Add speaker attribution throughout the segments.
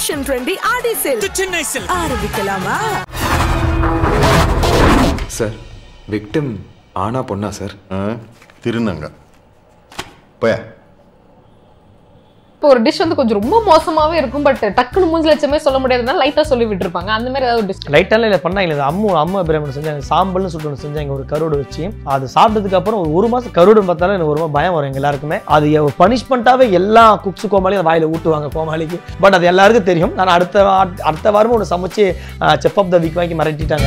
Speaker 1: Fashion trendy Aadi sale
Speaker 2: Chennai செல்
Speaker 1: ஆரம்பிக்கலாமா
Speaker 3: sir victim ஆனா பொண்ணா சார்
Speaker 4: ஆ, திருநங்க போய
Speaker 5: இப்போ ஒரு டிஷ் வந்து கொஞ்சம் ரொம்ப மோசமாவே இருக்கும் பட் டக்குனு மூஞ்சி லட்சமே சொல்ல முடியாதுனால லைட்டா சொல்லி விட்டுருப்பாங்க அந்த மாதிரி ஏதாவது டிஷ்
Speaker 6: லைட்டால இல்லை பண்ணாங்க இது அம்மு அம்மா பிரியாணி செஞ்சாங்க சாம்பல்னு சொல்லிட்டு ஒன்று செஞ்சாங்க ஒரு கருடு வச்சு அது சாப்பிட்டதுக்கு அப்புறம் ஒரு ஒரு மாதம் கருடு பார்த்தாலும் எனக்கு ஒரு மாதிரி பயம் வரும் எங்க எல்லாருக்குமே அது பனிஷ்மெண்ட்டாகவே எல்லா குக்ஸ் கோமாளியும் வாயில ஊட்டுவாங்க கோமாளிக்கு பட் அது எல்லாருக்கும் தெரியும் நான் அடுத்த வா- அடுத்த வாரமும் ஒன்று சமைச்சு செஃப் ஆஃப் த வீக் வாங்கி மிரட்டிட்டாங்க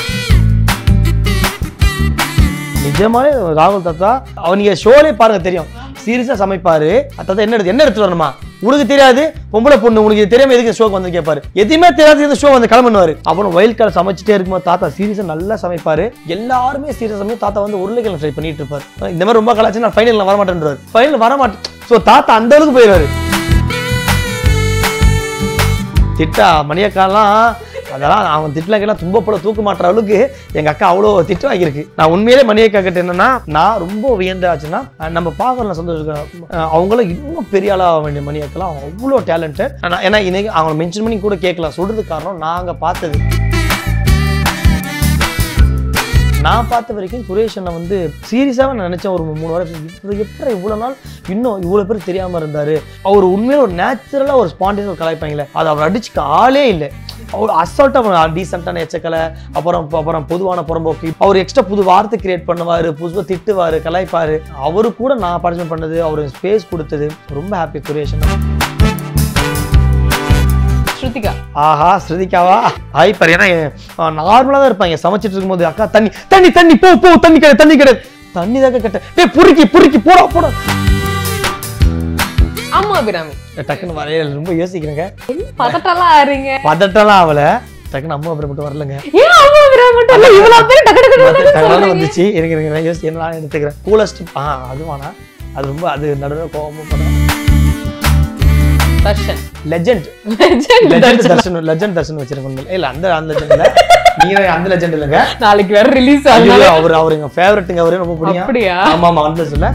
Speaker 6: நிஜமாலே ராகுல் தாத்தா அவனிங்க ஷோலே பாருங்க தெரியும் சீரியஸாக சமைப்பாரு தாத்தா என்ன எடுத்து என்ன எடுத்துட்டு வரணுமா உனக்கு தெரியாது பொம்பளை பொண்ணு உனக்கு இது தெரியாம எதுக்கு ஷோக்கு வந்து கேட்பாரு எதுவுமே தெரியாது இந்த ஷோ வந்து கிளம்புவாரு அப்புறம் வயல் கால் சமைச்சிட்டே இருக்கும்போது தாத்தா சீரியஸாக நல்லா சமைப்பாரு எல்லாருமே சீரியஸாக சமைச்சு தாத்தா வந்து உருளைக்கிழங்கு ஃப்ரை பண்ணிட்டு இருப்பாரு இந்த மாதிரி ரொம்ப கலாச்சு நான் ஃபைனல் வர மாட்டேன்றாரு ஃபைனல் வர மாட்டேன் ஸோ தாத்தா அந்த அளவுக்கு போயிடுவாரு திட்டா மணியக்காலாம் அதெல்லாம் அவன் திட்டலாம் துன்பப்பட தூக்க மாட்டுற அளவுக்கு எங்க அக்கா அவ்வளோ திட்டு வாங்கியிருக்கு நான் உண்மையிலே மணியக்கா கிட்ட என்னன்னா நான் ரொம்ப வியந்தாச்சுன்னா நம்ம பார்க்கல சந்தோஷம் அவங்களும் இன்னும் பெரிய ஆளாக வேண்டிய மணியக்கெல்லாம் அவங்க அவ்வளோ டேலண்டட் ஏன்னா இன்னைக்கு அவங்க மென்ஷன் பண்ணி கூட கேட்கலாம் சொல்றதுக்கு காரணம் நாங்கள் பார்த்தது நான் பார்த்த வரைக்கும் குரேஷனை வந்து சீரியஸாக நான் நினச்சேன் ஒரு மூணு வாரம் இவர் எப்படி இவ்வளோ நாள் இன்னும் இவ்வளோ பேர் தெரியாமல் இருந்தார் அவர் உண்மையில ஒரு நேச்சுரலாக ஒரு ஸ்பான்டேஸ் ஒரு கலாய்ப்பாங்களே அது அவர் அடிச்சுக்க ஆளே இல்லை அவர் அசால்ட்டாக டீசெண்டான எச்சக்கலை அப்புறம் அப்புறம் பொதுவான புறம்போக்கு அவர் எக்ஸ்ட்ரா புது வார்த்தை கிரியேட் பண்ணுவார் புதுசாக திட்டுவார் கலாய்ப்பார் அவரு கூட நான் பார்ட்டிசிபேட் பண்ணது அவர் ஸ்பேஸ் கொடுத்தது ரொம்ப ஹாப்பி குரேஷன்
Speaker 5: ஸ்ருதிகா
Speaker 6: ஆஹா ஸ்ருதிகாவா ஹைப்பர் ஏன்னா நார்மலாக தான் இருப்பாங்க சமைச்சிட்டு இருக்கும்போது அக்கா தண்ணி தண்ணி தண்ணி போ போ தண்ணி கிடையாது தண்ணி கிடையாது தண்ணி தாக்க கட்ட டேய் புரிக்கி புரிக்கி போடா போடா
Speaker 5: ஆமா அபிராமி
Speaker 6: டக்குன்னு வரைய ரொம்ப யோசிக்கிறேங்க
Speaker 5: பதட்டெல்லாம் ஆறீங்க
Speaker 6: பதட்டெல்லாம் ஆகல டக்குன்னு அம்மா அப்புறம் மட்டும் வரலங்க
Speaker 5: ஏன் அம்மா அபிராமி மட்டும் இல்ல இவ்வளவு பேர் டக்கு டக்கு டக்கு டக்குன்னு
Speaker 6: தகவலும்
Speaker 5: சொல்றீங்க?
Speaker 6: வந்துச்சு எனக்கு எனக்கு யோசி என்ன நான் எடுத்துக்கிறேன் கூலஸ்ட் ஆ அது வேணா அது ரொம்ப அது நடுவில் கோபமும் படம்
Speaker 5: Darshan
Speaker 6: legend
Speaker 5: Legend
Speaker 6: legend
Speaker 5: Darshan.
Speaker 6: Darshan legend Darshan வச்சிருக்கோம் இல்ல அந்த அந்த லெஜெண்ட் இல்ல நீங்க அந்த லெஜெண்ட் இல்லைங்க
Speaker 5: நாளைக்கு வேற ரிலீஸ்
Speaker 6: ஐயோ,
Speaker 5: ஆகுது
Speaker 6: அவர் அவர் எங்க ஃபேவரட்டுங்க அவரே ரொம்ப பிடிக்கும்
Speaker 5: அப்படியா?
Speaker 6: ஆமா ஆமா வந்து சொல்ல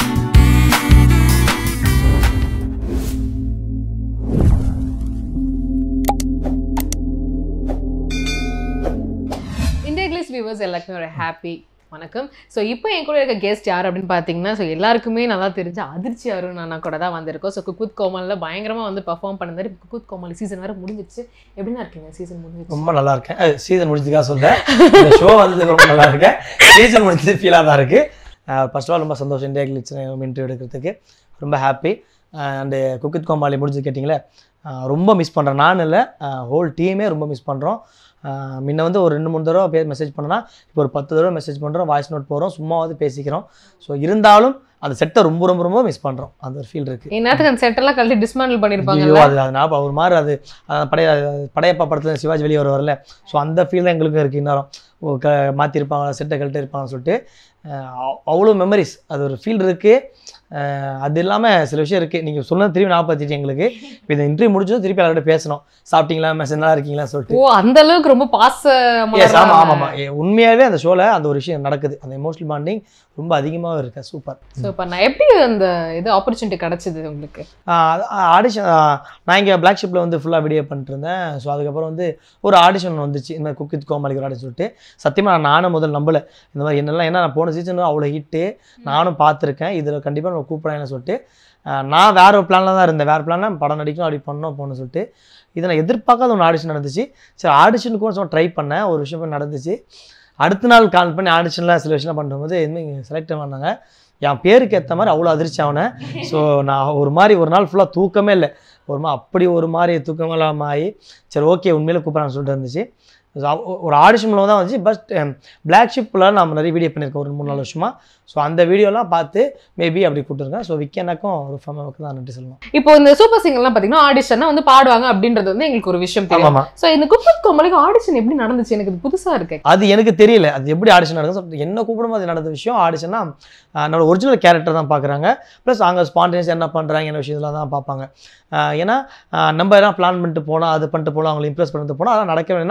Speaker 5: இந்தியா கிளிஸ் வியூவர்ஸ் எல்லாருக்குமே ஒரு ஹாப்பி வணக்கம் ஸோ இப்போ என் கூட இருக்க கெஸ்ட் யார் அப்படின்னு பார்த்தீங்கன்னா ஸோ எல்லாருக்குமே நல்லா தெரிஞ்ச அதிர்ச்சி அருண் அண்ணா கூட தான் வந்திருக்கோம் ஸோ குக்குத் கோமலில் பயங்கரமாக வந்து பெர்ஃபார்ம் பண்ணிருந்தாரு இப்போ குக்குத் கோமல் சீசன் வேறு முடிஞ்சிருச்சு எப்படின்னா இருக்கீங்க சீசன் முடிஞ்சிருச்சு
Speaker 6: ரொம்ப நல்லா இருக்கேன் சீசன் முடிஞ்சதுக்காக சொல்றேன் இந்த ஷோ வந்தது ரொம்ப நல்லா இருக்கேன் சீசன் முடிஞ்சது ஃபீலாக தான் இருக்கு ஃபர்ஸ்ட் ஆஃப் ஆல் ரொம்ப சந்தோஷம் இந்தியா கிளிச் இன்டர்வியூ எடுக்கிறதுக்கு ரொம்ப ஹாப்பி அண்டு குக்கித் கோமாளி முடிஞ்சது கேட்டிங்களே அஹ் ரொம்ப மிஸ் பண்ணுறேன் நான் இல்லை ஹோல் டீமே ரொம்ப மிஸ் பண்ணுறோம் முன்ன வந்து ஒரு ரெண்டு மூணு தடவை பேர் மெசேஜ் பண்ணனா இப்போ ஒரு பத்து தடவை மெசேஜ் பண்ணுறோம் வாய்ஸ் நோட் போகிறோம் சும்மாவது பேசிக்கிறோம் ஸோ இருந்தாலும் அந்த செட்டை ரொம்ப ரொம்ப ரொம்ப மிஸ் பண்ணுறோம் அந்த ஒரு ஃபீல் இருக்குது
Speaker 5: என்னத்துக்கு அந்த செட்டெல்லாம் கழட்டி டிஸ்மேண்டில்
Speaker 6: ஐயோ
Speaker 5: பண்ணியிருப்பாங்கல்ல
Speaker 6: அது அது ஞாபகம் ஒரு மாதிரி அது அஹ் படைய படையப்பா படத்தில் சிவாஜி வெளியே வருவார்ல ஸோ அந்த ஃபீல் தான் எங்களுக்கும் இருக்குது இன்னும் ஓ, க மாற்றிருப்பாங்க செட்டை கழட்டி இருப்பாங்கன்னு சொல்லிட்டு அஹ் அவ்- அவ்வளோ மெமரிஸ் அது ஒரு ஃபீல் இருக்குது அது இல்லாமல் சில விஷயம் இருக்குது நீங்கள் சொன்னது திரும்பி ஞாபகப்படுத்திட்டு எங்களுக்கு இப்போ இந்த இன்டர்வியூ முடிச்சதும் திருப்பி எல்லார்கிட்ட பேசணும் சாப்பிட்டீங்களா மெசேஜ் நல்லா இருக்கீங்களா சொல்லிட்டு
Speaker 5: ஓ அந்த அளவுக்கு ரொம்ப பாச
Speaker 6: எஸ் ஆமாம் ஆமாம் ஆமாம் உண்மையாகவே அந்த ஷோவில் அந்த ஒரு விஷயம் நடக்குது அந்த எமோஷனல் பாண்டிங் ரொம்ப அதிகமாக இருக்கு சூப்பர்
Speaker 5: ஸோ இப்போ நான் எப்படி அந்த இது ஆப்பர்ச்சுனிட்டி கிடைச்சது உங்களுக்கு
Speaker 6: ஆடிஷன் நான் இங்கே பிளாக் ஷிப்பில் வந்து ஃபுல்லாக வீடியோ பண்ணிட்டு இருந்தேன் ஸோ அதுக்கப்புறம் வந்து ஒரு ஆடிஷன் வந்துச்சு இந்த மாதிரி குக்கித் கோமாளிக்கு ஒரு ஆடிஷன் சொல்லிட்டு சத்தியமாக நான் நானும் முதல் நம்பலை இந்த மாதிரி என்னெல்லாம் ஏன்னா நான் போன சீசனும் அவ்வளோ ஹிட்டு நானும் பார்த்துருக்கேன் இதில் கண்டிப்பாக நம்ம கூப்பிட்றேன்னு சொல்லிட்டு ஆஹ் நான் வேற ஒரு பிளானில் தான் இருந்தேன் வேறு பிளானில் படம் நடிக்கணும் அப்படி பண்ணணும் போகணும்னு சொல்லிட்டு இதை நான் எதிர்பார்க்காத ஒன்று ஆடிஷன் நடந்துச்சு சரி ஆடிஷனுக்கும் சும்மா ட்ரை பண்ணேன் ஒரு விஷயம் நடந்துச்சு அடுத்த நாள் கால் பண்ணி ஆடிஷனில் சில விஷயம் பண்ணும்போது எதுவுமே செலக்ட் பண்ணாங்க என் பேருக்கு ஏற்ற மாதிரி அவ்வளோ அதிர்ச்சி ஆனேன் ஸோ நான் ஒரு மாதிரி ஒரு நாள் ஃபுல்லாக தூக்கமே இல்லை ஒரு மாதிரி அப்படி ஒரு மாதிரி தூக்கமெல்லாம் ஆகி சரி ஓகே உண்மையில கூப்பிட்றான்னு சொல்லிட்டு இருந்துச்சு So, அவ- ஒரு ஆடிஷன் மூலம் தான் வந்துச்சு பட் பிளாக் ஷிப்பில் நம்ம நிறைய வீடியோ பண்ணியிருக்கோம் ஒரு மூணு நாலு வருஷமா ஸோ அந்த வீடியோலாம் பார்த்து மேபி அப்படி கூப்பிட்டுருக்கேன் ஸோ விக்கேனாக்கும் ஒரு ஃபேமாவுக்கு தான் நன்றி சொல்லணும்
Speaker 5: இப்போ இந்த சூப்பர் சிங்கர்லாம் பார்த்தீங்கன்னா ஆடிஷன்னா வந்து பாடுவாங்க அப்படின்றது வந்து எங்களுக்கு ஒரு விஷயம் தெரியும்
Speaker 6: ஆமாம்
Speaker 5: ஸோ இந்த குப்பத் கோமலுக்கு ஆடிஷன் எப்படி நடந்துச்சு எனக்கு இது புதுசா இருக்கு
Speaker 6: அது எனக்கு தெரியல அது எப்படி ஆடிஷன் நடக்கும் So, என்ன கூப்பிடும்போது அது நடந்த விஷயம் ஆடிஷன்னா நம்மளோட ஒரிஜினல் கேரக்டர் தான் பார்க்குறாங்க ப்ளஸ் அங்கே ஸ்பான்டேனியஸ் என்ன பண்ணுறாங்க என்ன விஷயத்தெல்லாம் தான் பார்ப்பாங்க ஆஹ் ஏன்னா ஆஹ் நம்ம எல்லாம் பிளான் பண்ணிட்டு போனோம் அது பண்ணிட்டு போகலாம் அவங்களை இம்ப்ரெஸ் பண்ணிட்டு போனோம் அதெல்லாம் நடக்க வேணும்னா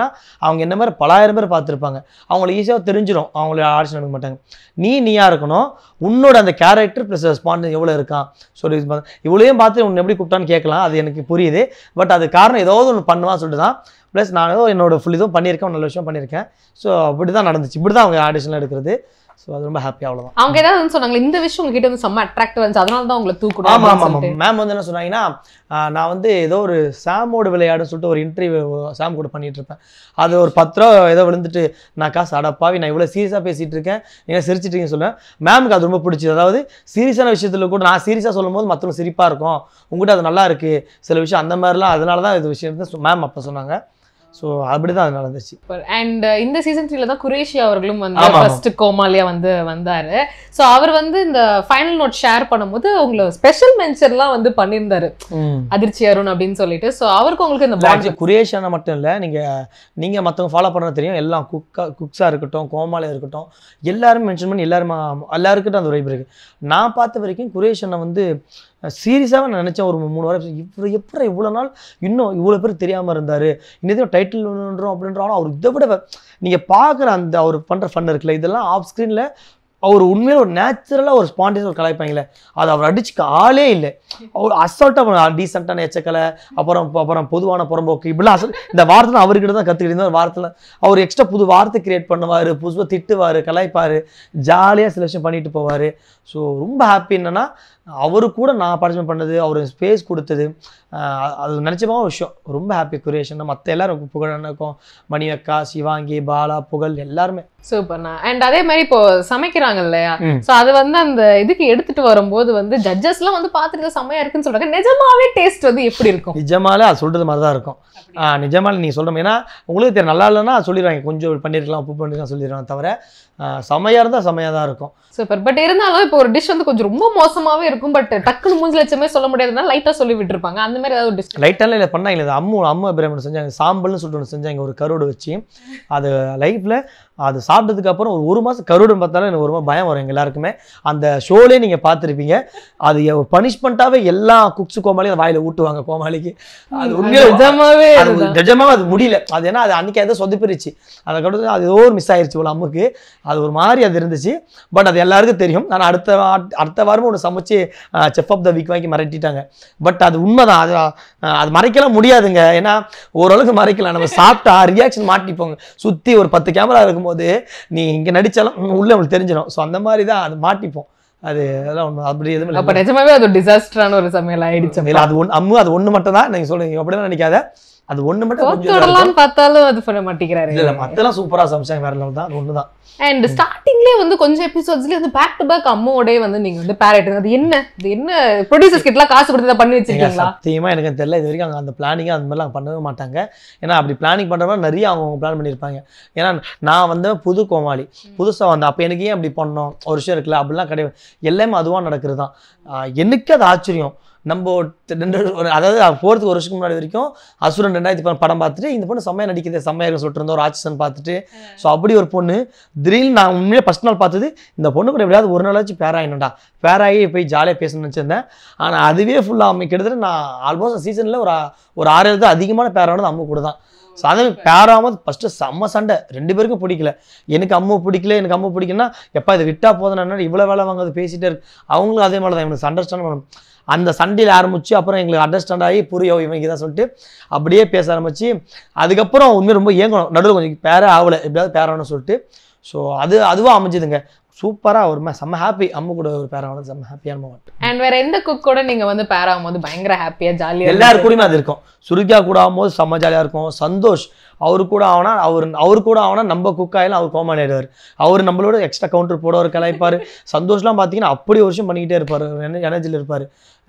Speaker 6: அவங்க என்ன மாதிரி பலாயிரம் பேர் பார்த்துருப்பாங்க அவங்கள ஈஸியாக தெரிஞ்சிடும் அவங்கள ஆடிஷன் எடுக்க மாட்டாங்க நீ நீயா இருக்கணும் உன்னோட அந்த கேரக்டர் ப்ளஸ் ரெஸ்பான்ஸ் எவ்வளோ இருக்கான் சொல்லி இவ்வளோயும் பார்த்து உன்னை எப்படி கூப்பிட்டான்னு கேட்கலாம் அது எனக்கு புரியுது பட் அது காரணம் ஏதாவது ஒன்று பண்ணுவான்னு சொல்லிட்டு தான் ப்ளஸ் நான் ஏதோ என்னோட ஃபுல் இதுவும் பண்ணியிருக்கேன் நல்ல விஷயம் பண்ணியிருக்கேன் ஸோ அப்படி தான் நடந்துச்சு இப்படி தான் அவங்க ஆடிஷனில் எடுக்கிறது ஸோ அது ரொம்ப ஹாப்பி அவ்வளோதான்
Speaker 5: அவங்க ஏதாவது வந்து சொன்னாங்களே இந்த விஷயம் உங்ககிட்ட வந்து செம்ம அட்ராக்டிவ் இருந்துச்சு அதனால தான் உங்களை தூக்கணும்
Speaker 6: ஆமாம்
Speaker 5: அப்படின்னு
Speaker 6: ஆமாம்
Speaker 5: சொல்லிட்டு.
Speaker 6: ஆமாம் மேம் வந்து என்ன சொன்னாங்கன்னா ஆஹ் நான் வந்து ஏதோ ஒரு சாமோட விளையாடுன்னு சொல்லிட்டு ஒரு இன்டர்வியூ சாம் கூட பண்ணிட்டு இருப்பேன் அது ஒரு பத்து ரூபா ஏதோ விழுந்துட்டு நான் காசு அடப்பாவி நான் இவ்வளோ சீரியஸாக பேசிட்டு இருக்கேன் நீங்கள் சிரிச்சிட்டு இருக்கீங்கன்னு சொல்லுவேன் மேமுக்கு அது ரொம்ப பிடிச்சது அதாவது சீரியஸான விஷயத்தில் கூட நான் சீரியஸாக சொல்லும் போது மற்றவங்க சிரிப்பாக இருக்கும் உங்ககிட்ட அது நல்லா இருக்கு சில விஷயம் அந்த மாதிரிலாம் அதனால தான் இது விஷயம் மேம் அப்போ சொன்னாங்க ஸோ அப்படி தான் அது நடந்துச்சு
Speaker 5: அண்ட் இந்த சீசன் த்ரீல தான் குரேஷியா அவர்களும் வந்து
Speaker 6: ஆமா, ஆமா.
Speaker 5: ஃபர்ஸ்ட் கோமாலியா வந்து வந்தாரு ஸோ அவர் வந்து இந்த ஃபைனல் நோட் ஷேர் பண்ணும்போது உங்களை ஸ்பெஷல் மென்ஷன்லாம் வந்து பண்ணியிருந்தாரு அதிர்ச்சி அருண் அப்படின்னு சொல்லிட்டு ஸோ அவருக்கு உங்களுக்கு இந்த பாண்ட்
Speaker 6: குரியேஷனை மட்டும் இல்லை நீங்கள் நீங்கள் மற்றவங்க ஃபாலோ பண்ண தெரியும் எல்லாம் குக்கா குக்ஸாக இருக்கட்டும் கோமாலியாக இருக்கட்டும் எல்லாரும் மென்ஷன் பண்ணி எல்லாருமே எல்லாருக்கிட்டும் அந்த வைப் இருக்குது நான் பார்த்த வரைக்கும் குரேஷனை வந்து சீரியஸாக நான் நினச்சேன் ஒரு மூணு வாரம் இவர் எப்படி இவ்வளோ நாள் இன்னும் இவ்வளோ பேர் தெரியாமல் இருந்தார் இன்னும் டைட்டில் ஒன்றுன்றோம் அப்படின்றாலும் அவர் இதை விட நீங்கள் பார்க்குற அந்த அவர் பண்ணுற ஃபன் இருக்குல்ல இதெல்லாம் ஆஃப் ஸ்க்ரீனில் அவர் உண்மையில ஒரு நேச்சுரலாக ஒரு ஸ்பான்டேஸ் ஒரு கலாய்ப்பாங்களே அது அவர் அடிச்சுக்க ஆளே இல்லை அவர் அசால்ட்டாக டீசெண்டான எச்சக்கலை அப்புறம் அப்புறம் பொதுவான புறம்போக்கு இப்படிலாம் அசல் இந்த வார்த்தை தான் அவர்கிட்ட தான் கற்றுக்கிட்டு இந்த வார்த்தையில் அவர் எக்ஸ்ட்ரா புது வார்த்தை கிரியேட் பண்ணுவார் புதுசாக திட்டுவார் கலாய்ப்பார் ஜாலியாக சில விஷயம் பண்ணிட்டு போவார் ஸோ ரொம்ப ஹாப்பி என்னன்னா அவரு கூட நான் பார்ட்டிசிபேட் பண்ணது அவர் ஸ்பேஸ் கொடுத்தது ஆஹ் அது நினச்சமா ஒரு விஷயம் ரொம்ப ஹாப்பி குரியேஷன் மற்ற எல்லாரும் புகழனுக்கும் மணி அக்கா சிவாங்கி பாலா புகழ் எல்லாருமே
Speaker 5: சூப்பர்ண்ணா அண்ட் அதே மாதிரி இப்போ சமைக்கிறாங்க இல்லையா
Speaker 6: ம்.
Speaker 5: சோ அது வந்து அந்த இதுக்கு எடுத்துட்டு வரும்போது வந்து ஜட்ஜஸ்லாம் வந்து பார்த்துட்டு செம்மையா இருக்குன்னு சொல்றாங்க நிஜமாவே டேஸ்ட் வந்து எப்படி இருக்கும்
Speaker 6: நிஜமாலே அது சொல்கிறது மாதிரி தான் இருக்கும் ஆ நிஜமாலே நீங்கள் சொல்கிற ஏன்னா உங்களுக்கு தெரியும் நல்லா இல்லைன்னா சொல்லிடுவாங்க கொஞ்சம் பண்ணியிருக்கலாம் உப்பு பண்ணிருக்கலாம் சொல்லிடுவாங்க தவிர செமையாக இருந்தால் செமையாக தான் இருக்கும்
Speaker 5: சூப்பர் பட் இருந்தாலும் இப்போ ஒரு டிஷ் வந்து கொஞ்சம் ரொம்ப மோசமாவே இருக்கும் பட் டக்குனு மூஞ்சி லட்சமே சொல்ல முடியாதுனால லைட்டா சொல்லி விட்டுருப்பாங்க அந்த மாதிரி ஏதாவது டிஷ்
Speaker 6: லைட்டால இல்லை பண்ணாங்க இது அம்மு அம்மா பிரேமன் செஞ்சாங்க சாம்பல்னு சொல்லிட்டு ஒன்று செஞ்சாங்க ஒரு கருவாடு வச்சு அது லைஃப்பில் அது சாப்பிட்டதுக்கு அப்புறம் ஒரு ஒரு மாதம் கருவாடு பார்த்தாலும் எனக்கு ஒரு மாதிரி பயம் வரும் எங்க எல்லாருக்குமே அந்த ஷோலே நீங்கள் பார்த்துருப்பீங்க அது பனிஷ்மெண்ட்டாகவே எல்லா குக்ஸு கோமாளியும் அந்த வாயில ஊட்டுவாங்க கோமாளிக்கு அது உண்மையிலே
Speaker 5: நிஜமாவே
Speaker 6: அது
Speaker 5: அதுதான்.
Speaker 6: நிஜமாவே அது முடியல அது ஏன்னா அது அன்னைக்கு ஏதோ சொதப்பிருச்சு அதுக்கடுத்து அது ஏதோ ஒரு மிஸ் ஆயிருச்சு ஒரு அம்முக்கு அது ஒரு மாதிரி அது இருந்துச்சு பட் அது எல்லாருக்கும் தெரியும் நான் அடுத்த வா- அடுத்த வாரமும் ஒன்று சமைச்சு செஃப் ஆஃப் த வீக் வாங்கி மறைட்டிட்டாங்க பட் அது உண்மைதான் அது அஹ், அது மறைக்கலாம் முடியாதுங்க ஏன்னா ஓரளவுக்கு மறைக்கலாம் நம்ம சாப்பிட்டா ரியாக்ஷன் மாட்டிப்போங்க சுற்றி ஒரு பத்து கேமரா இருக்கும்போது நீ இங்கே நடிச்சாலும் ம், உள்ள உங்களுக்கு தெரிஞ்சிடும் ஸோ அந்த மாதிரி தான் அது மாட்டிப்போம் அது அதெல்லாம் ஒன்று அப்படி எதுவும் இல்லை
Speaker 5: அப்ப நிஜமாவே அது டிசாஸ்டரான ஒரு சமையல் ஆயிடுச்சு
Speaker 6: இல்ல, அது ஒன்று அம்மு அது ஒன்று மட்டும் தான் நீங்கள் சொல்லுங்க அப்படிதான் நினைக்காத அது ஒன்று மட்டும் கொஞ்சம் இதா இருக்கும்.
Speaker 5: தோத்தோடலாம் பார்த்தாலும் அது பண்ண மாட்டேங்கிறாரு
Speaker 6: இல்ல இல்ல மத்தெல்லாம் சூப்பரா சமைச்சாங்க வேற லெவல் தான் அது ஒண்ணுதான்
Speaker 5: அண்ட் ஸ்டார்டிங்லேயே வந்து கொஞ்சம் எபிசோட்ஸ்லேயே வந்து பேக் டு பேக் அம்மாவோடய வந்து நீங்க வந்து பேரட் அது என்ன இது என்ன ப்ரொடியூசர்ஸ் கிட்டலாம் காசு கொடுத்து இதை பண்ணி
Speaker 6: ஏங்க,
Speaker 5: வச்சிருக்கீங்களா
Speaker 6: சத்தியமா எனக்கு தெரியல இது வரைக்கும் அங்க அந்த பிளானிங் அந்த மாதிரிலாம் பண்ணவே மாட்டாங்க ஏன்னா அப்படி பிளானிங் பண்ற மாதிரி நிறைய அவங்க பிளான் பண்ணியிருப்பாங்க ஏன்னா நான் வந்து புது கோமாளி புதுசா வந்தேன் அப்ப எனக்கு ஏன் அப்படி பண்ணோம் ஒரு விஷயம் இருக்குல்ல அப்படிலாம் கிடையாது எல்லாமே அதுவா நடக்கிறது தான் ஆஹ் எனக்கு அது ஆச்சரியம் நம்ம ஒரு ரெண்டு ஒரு அதாவது போகிறதுக்கு ஒரு வருஷத்துக்கு முன்னாடி வரைக்கும் அசுரன் ரெண்டாயிரத்தி பதினாறு படம் பார்த்துட்டு இந்த பொண்ணு செம்மையா நடிக்குது செம்மையா இருக்குன்னு சொல்லிட்டு இருந்தோம் ஒரு ஆக்சன் பார்த்துட்டு ஸோ அப்படி ஒரு பொண்ணு திடீர்னு நான் உண்மையிலே ஃபஸ்ட் நாள் பார்த்தது இந்த பொண்ணு கூட எப்படியாவது ஒரு நாளாச்சும் பேராயினடா பேராகி போய் ஜாலியாக பேசணும்னு நினச்சிருந்தேன் ஆனால் அதுவே ஃபுல்லாக அம்மை கிட்டத்தட்ட நான் ஆல்மோஸ்ட் சீசனில் ஒரு ஆ- ஒரு ஆறு எழுது அதிகமான பேரானது அம்மு கூட தான் ஸோ அது பேராமல் ஃபஸ்ட்டு செம்ம சண்டை ரெண்டு பேருக்கும் பிடிக்கல எனக்கு அம்மு பிடிக்கல எனக்கு அம்மு பிடிக்கலன்னா எப்போ இதை விட்டா போதும் என்ன இவ்வளோ வேலை வாங்குறது பேசிட்டே இருக்கு அவங்களும் அதே மாதிரி தான் இவனுக்கு அண்டர்ஸ்டாண்ட் பண்ணணும் அந்த சண்டையில் ஆரம்பிச்சு அப்புறம் எங்களுக்கு அண்டர்ஸ்டாண்ட் ஆகி புரியும் இவங்க தான் சொல்லிட்டு அப்படியே பேச ஆரம்பிச்சு அதுக்கப்புறம் உண்மையை ரொம்ப ஏங்கணும் நடுவில் கொஞ்சம் பேரே ஆகலை எப்படியாவது பேராகணும்னு சொல்லிட்டு ஸோ அது அதுவாக அமைஞ்சுதுங்க சூப்பராக ஒரு மே- செம்ம ஹாப்பி அம்மு கூட ஒரு பேராகணும் செம்ம ஹாப்பியான மூமெண்ட்
Speaker 5: அண்ட் வேற எந்த குக் கூட நீங்க வந்து பேர் ஆகும்போது பயங்கர ஹாப்பியா ஜாலியா
Speaker 6: எல்லாரு கூடயுமே அது இருக்கும் சுருக்கியா கூட ஆகும்போது செம்ம ஜாலியாக இருக்கும் சந்தோஷ் அவரு கூட ஆகுனா அவர் அவர் கூட ஆகுனா நம்ம குக் ஆகலாம் அவர் கோமாளி ஆயிடுவார் அவர் நம்மளோட எக்ஸ்ட்ரா கவுண்டர் போட ஒரு கலாய்ப்பார் சந்தோஷ்லாம் பார்த்தீங்கன்னா அப்படி ஒரு விஷயம் பண்ணிக்கிட்டே இருப்பார் எனர்ஜியில் இருப்பார்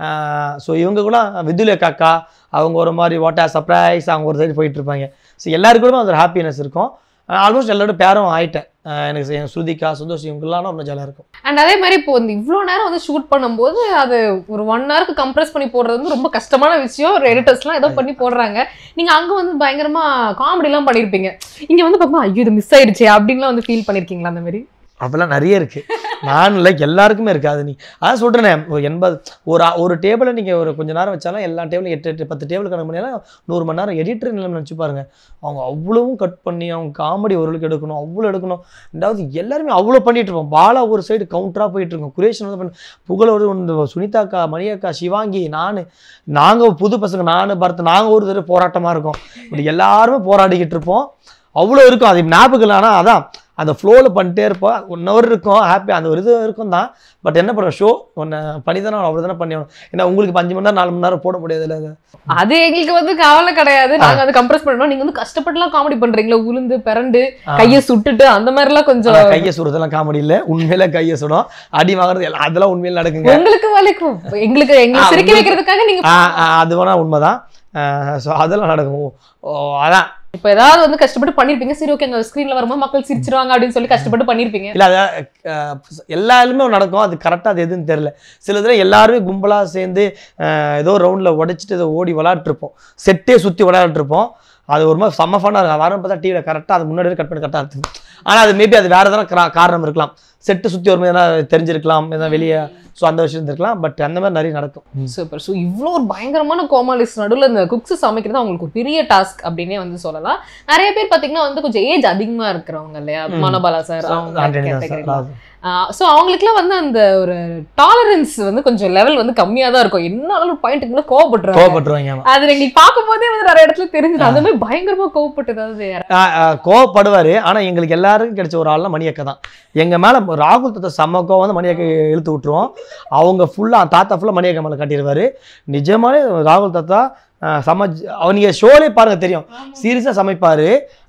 Speaker 6: ஸோ இவங்க கூட விதுலே காக்கா அவங்க ஒரு மாதிரி வாட்டா சர்ப்ரைஸ் அவங்க ஒரு சைடு போயிட்டு இருப்பாங்க ஸோ எல்லாரு கூடயும் அது ஒரு ஹாப்பினஸ் இருக்கும் ஆல்மோஸ்ட் எல்லாரோட பேரும் ஆயிட்டேன் ஆஹ் எனக்கு ச- எனக்கு ஸ்ருதிகா சந்தோஷ் இவங்கெல்லாம் ரொம்ப ஜாலியாக இருக்கும்
Speaker 5: அண்ட் அதே மாதிரி இப்போ இந்த இவ்வளோ நேரம் வந்து ஷூட் பண்ணும்போது அது ஒரு ஒன் ஹவருக்கு கம்ப்ரஸ் பண்ணி போடுறது வந்து ரொம்ப கஷ்டமான விஷயம் ஒரு எடிட்டர்ஸ்லாம் ஏதோ பண்ணி போடுறாங்க நீங்க அங்க வந்து பயங்கரமா காமெடிலாம் பண்ணியிருப்பீங்க இங்க வந்து பார்க்கும்போது ஐயோ இது மிஸ் ஆயிடுச்சே அப்படின்லாம் வந்து ஃபீல் பண்ணிருக்கீங்களா அந்த மாதிரி
Speaker 6: அப்போல்லாம் நிறைய இருக்கு நான் இல்லை எல்லாருக்குமே இருக்கு அது நீ அதான் சொல்கிறேனே ஒரு எண்பது ஒரு ஆ- ஒரு டேபிளை நீங்கள் ஒரு கொஞ்ச நேரம் வச்சாலும் எல்லா டேபிளும் எட்டு எட்டு பத்து டேபிள் கணக்கு பண்ணியாலும் நூறு மணி நேரம் எடிட்டர் நிலைமை நினச்சி பாருங்க அவங்க அவ்வளவும் கட் பண்ணி அவங்க காமெடி ஓரளவுக்கு எடுக்கணும் அவ்வளோ எடுக்கணும் ரெண்டாவது எல்லாருமே அவ்வளோ பண்ணிட்டு இருப்போம் பாலா ஒரு சைடு கவுண்டராக போயிட்டு இருக்கோம் குரேஷன் வந்து பண்ண புகழ் ஒரு ஒன்று சுனிதாக்கா மணியக்கா சிவாங்கி நான் நாங்கள் புது பசங்க நான் பரத் நாங்கள் ஒரு தடவை போராட்டமாக இருக்கோம் இப்படி எல்லாருமே போராடிக்கிட்டு இருப்போம் அவ்வளோ இருக்கும் அது ஞாபகம் ஆனால் அதான் அந்த ஃப்ளோவில் பண்ணிட்டே இருப்போம் ஒன் ஹவர் இருக்கும் ஹாப்பி அந்த ஒரு இது இருக்கும் தான் பட் என்ன பண்ணுறோம் ஷோ ஒன்று பண்ணி தானே அவ்வளோ தானே பண்ணி ஆகணும். ஏன்னா உங்களுக்கு இப்ப அஞ்சு மணி நேரம் நாலு மணி நேரம் போட முடியாதுல்ல அது
Speaker 5: அது எங்களுக்கு வந்து கவலை கிடையாது நாங்க வந்து கம்ப்ரஸ் பண்ணணும் நீங்க வந்து கஷ்டப்பட்டுலாம் காமெடி பண்றீங்களா உளுந்து பிறண்டு
Speaker 6: ஆ.
Speaker 5: கைய சுட்டுட்டு அந்த மாதிரி எல்லாம் கொஞ்சம்
Speaker 6: ஆனா கையை சுடுறதெல்லாம் காமெடி இல்லை உண்மையில கையை சுடும் அடி வாங்குறது எல்லாம் அதெல்லாம் உண்மையில நடக்குங்க
Speaker 5: உங்களுக்கு வலிக்கும் எங்களுக்கு எங்களை
Speaker 6: ஆ,
Speaker 5: சிரிக்க
Speaker 6: உங்களுக்கு-
Speaker 5: வைக்கிறதுக்காக நீங்க
Speaker 6: ஆ, ஆ, அது வேணா உண்மைதான் ஸோ அதெல்லாம் நடக்கும் ஓ, ஓ, அதான்
Speaker 5: இப்ப ஏதாவது வந்து கஷ்டப்பட்டு பண்ணிருப்பீங்க சரி ஓகே அங்க ஸ்கிரீன்ல வரும்போது மக்கள் சிரிச்சிருவாங்க அப்படின்னு சொல்லி கஷ்டப்பட்டு பண்ணிருப்பீங்க
Speaker 6: இல்லை அது அஹ், எல்லாருமே நடக்கும் அது கரெக்டாக அது எதுன்னு தெரில சில இதில் எல்லாருமே கும்பலாக சேர்ந்து அஹ், ஏதோ ரவுண்டில் உடைச்சிட்டு ஏதோ ஓடி விளாட்ருப்போம் செட்டே சுற்றி விளையாட்டுருப்போம் அது ஒரு மாதிரி செம்ம ஃபன்னாக இருக்கும் வரும் பார்த்தா டிவியில் கரெக்டாக அது முன்னாடியே கட் பண்ணி கரெக்டாக இருக்கும் ஆனால் அது மேபி அது வேறு எதனா காரணம் இருக்கலாம் செட்டு சுற்றி வரும்போது எதனா தெரிஞ்சிருக்கலாம் எதனா வெளியே ஸோ அந்த விஷயம் இருந்திருக்கலாம் பட் அந்த மாதிரி நிறைய நடக்கும்
Speaker 5: சூப்பர் ஸோ இவ்வளோ ஒரு பயங்கரமான கோமாலிஸ்ட் நடுவில் இந்த குக்ஸ் சமைக்கிறது அவங்களுக்கு ஒரு பெரிய டாஸ்க் அப்படின்னே வந்து சொல்லலாம் நிறைய பேர் பார்த்தீங்கன்னா வந்து கொஞ்சம் ஏஜ் அதிகமா இருக்கிறவங்க இல்லையா
Speaker 6: ம்.
Speaker 5: மனோபாலா சார் அவங்க
Speaker 6: ஆண்டனி தான்
Speaker 5: category.
Speaker 6: சார்
Speaker 5: ஸோ அவங்களுக்குலாம் வந்து அந்த ஒரு டாலரன்ஸ் வந்து கொஞ்சம் லெவல் வந்து கம்மியாக தான் இருக்கும் என்ன ஒரு பாயிண்ட்டுக்கு மேலே கோவப்பட்டுருவாங்க
Speaker 6: கோவப்பட்டுருவாங்க ஆமா.
Speaker 5: அது எங்களுக்கு பார்க்கும்போதே வந்து நிறைய இடத்துல தெரிஞ்சது அந்த மாதிரி பயங்கரமா கோவப்பட்டு ஏதாவது
Speaker 6: ஆஹ் ஆஹ் கோவப்படுவார் ஆனால் எங்களுக்கு எல்லாருக்கும் கிடைச்ச ஒரு ஆள்னா மணியக்கா தான் எங்கள் மேலே ராகுல் தத்தை செம்ம கோவம் வந்து மணியக்கா இழுத்து விட்டுருவோம் அவங்க ஃபுல்லாக தாத்தா ஃபுல்லாக மணியக்கா மேலே காட்டிடுவார் நிஜமாலே ராகுல் தாத்தா ஆஹ் செம அவ நீங்கள் ஷோலே பாருங்க தெரியும் சீரியஸாக சமைப்பார்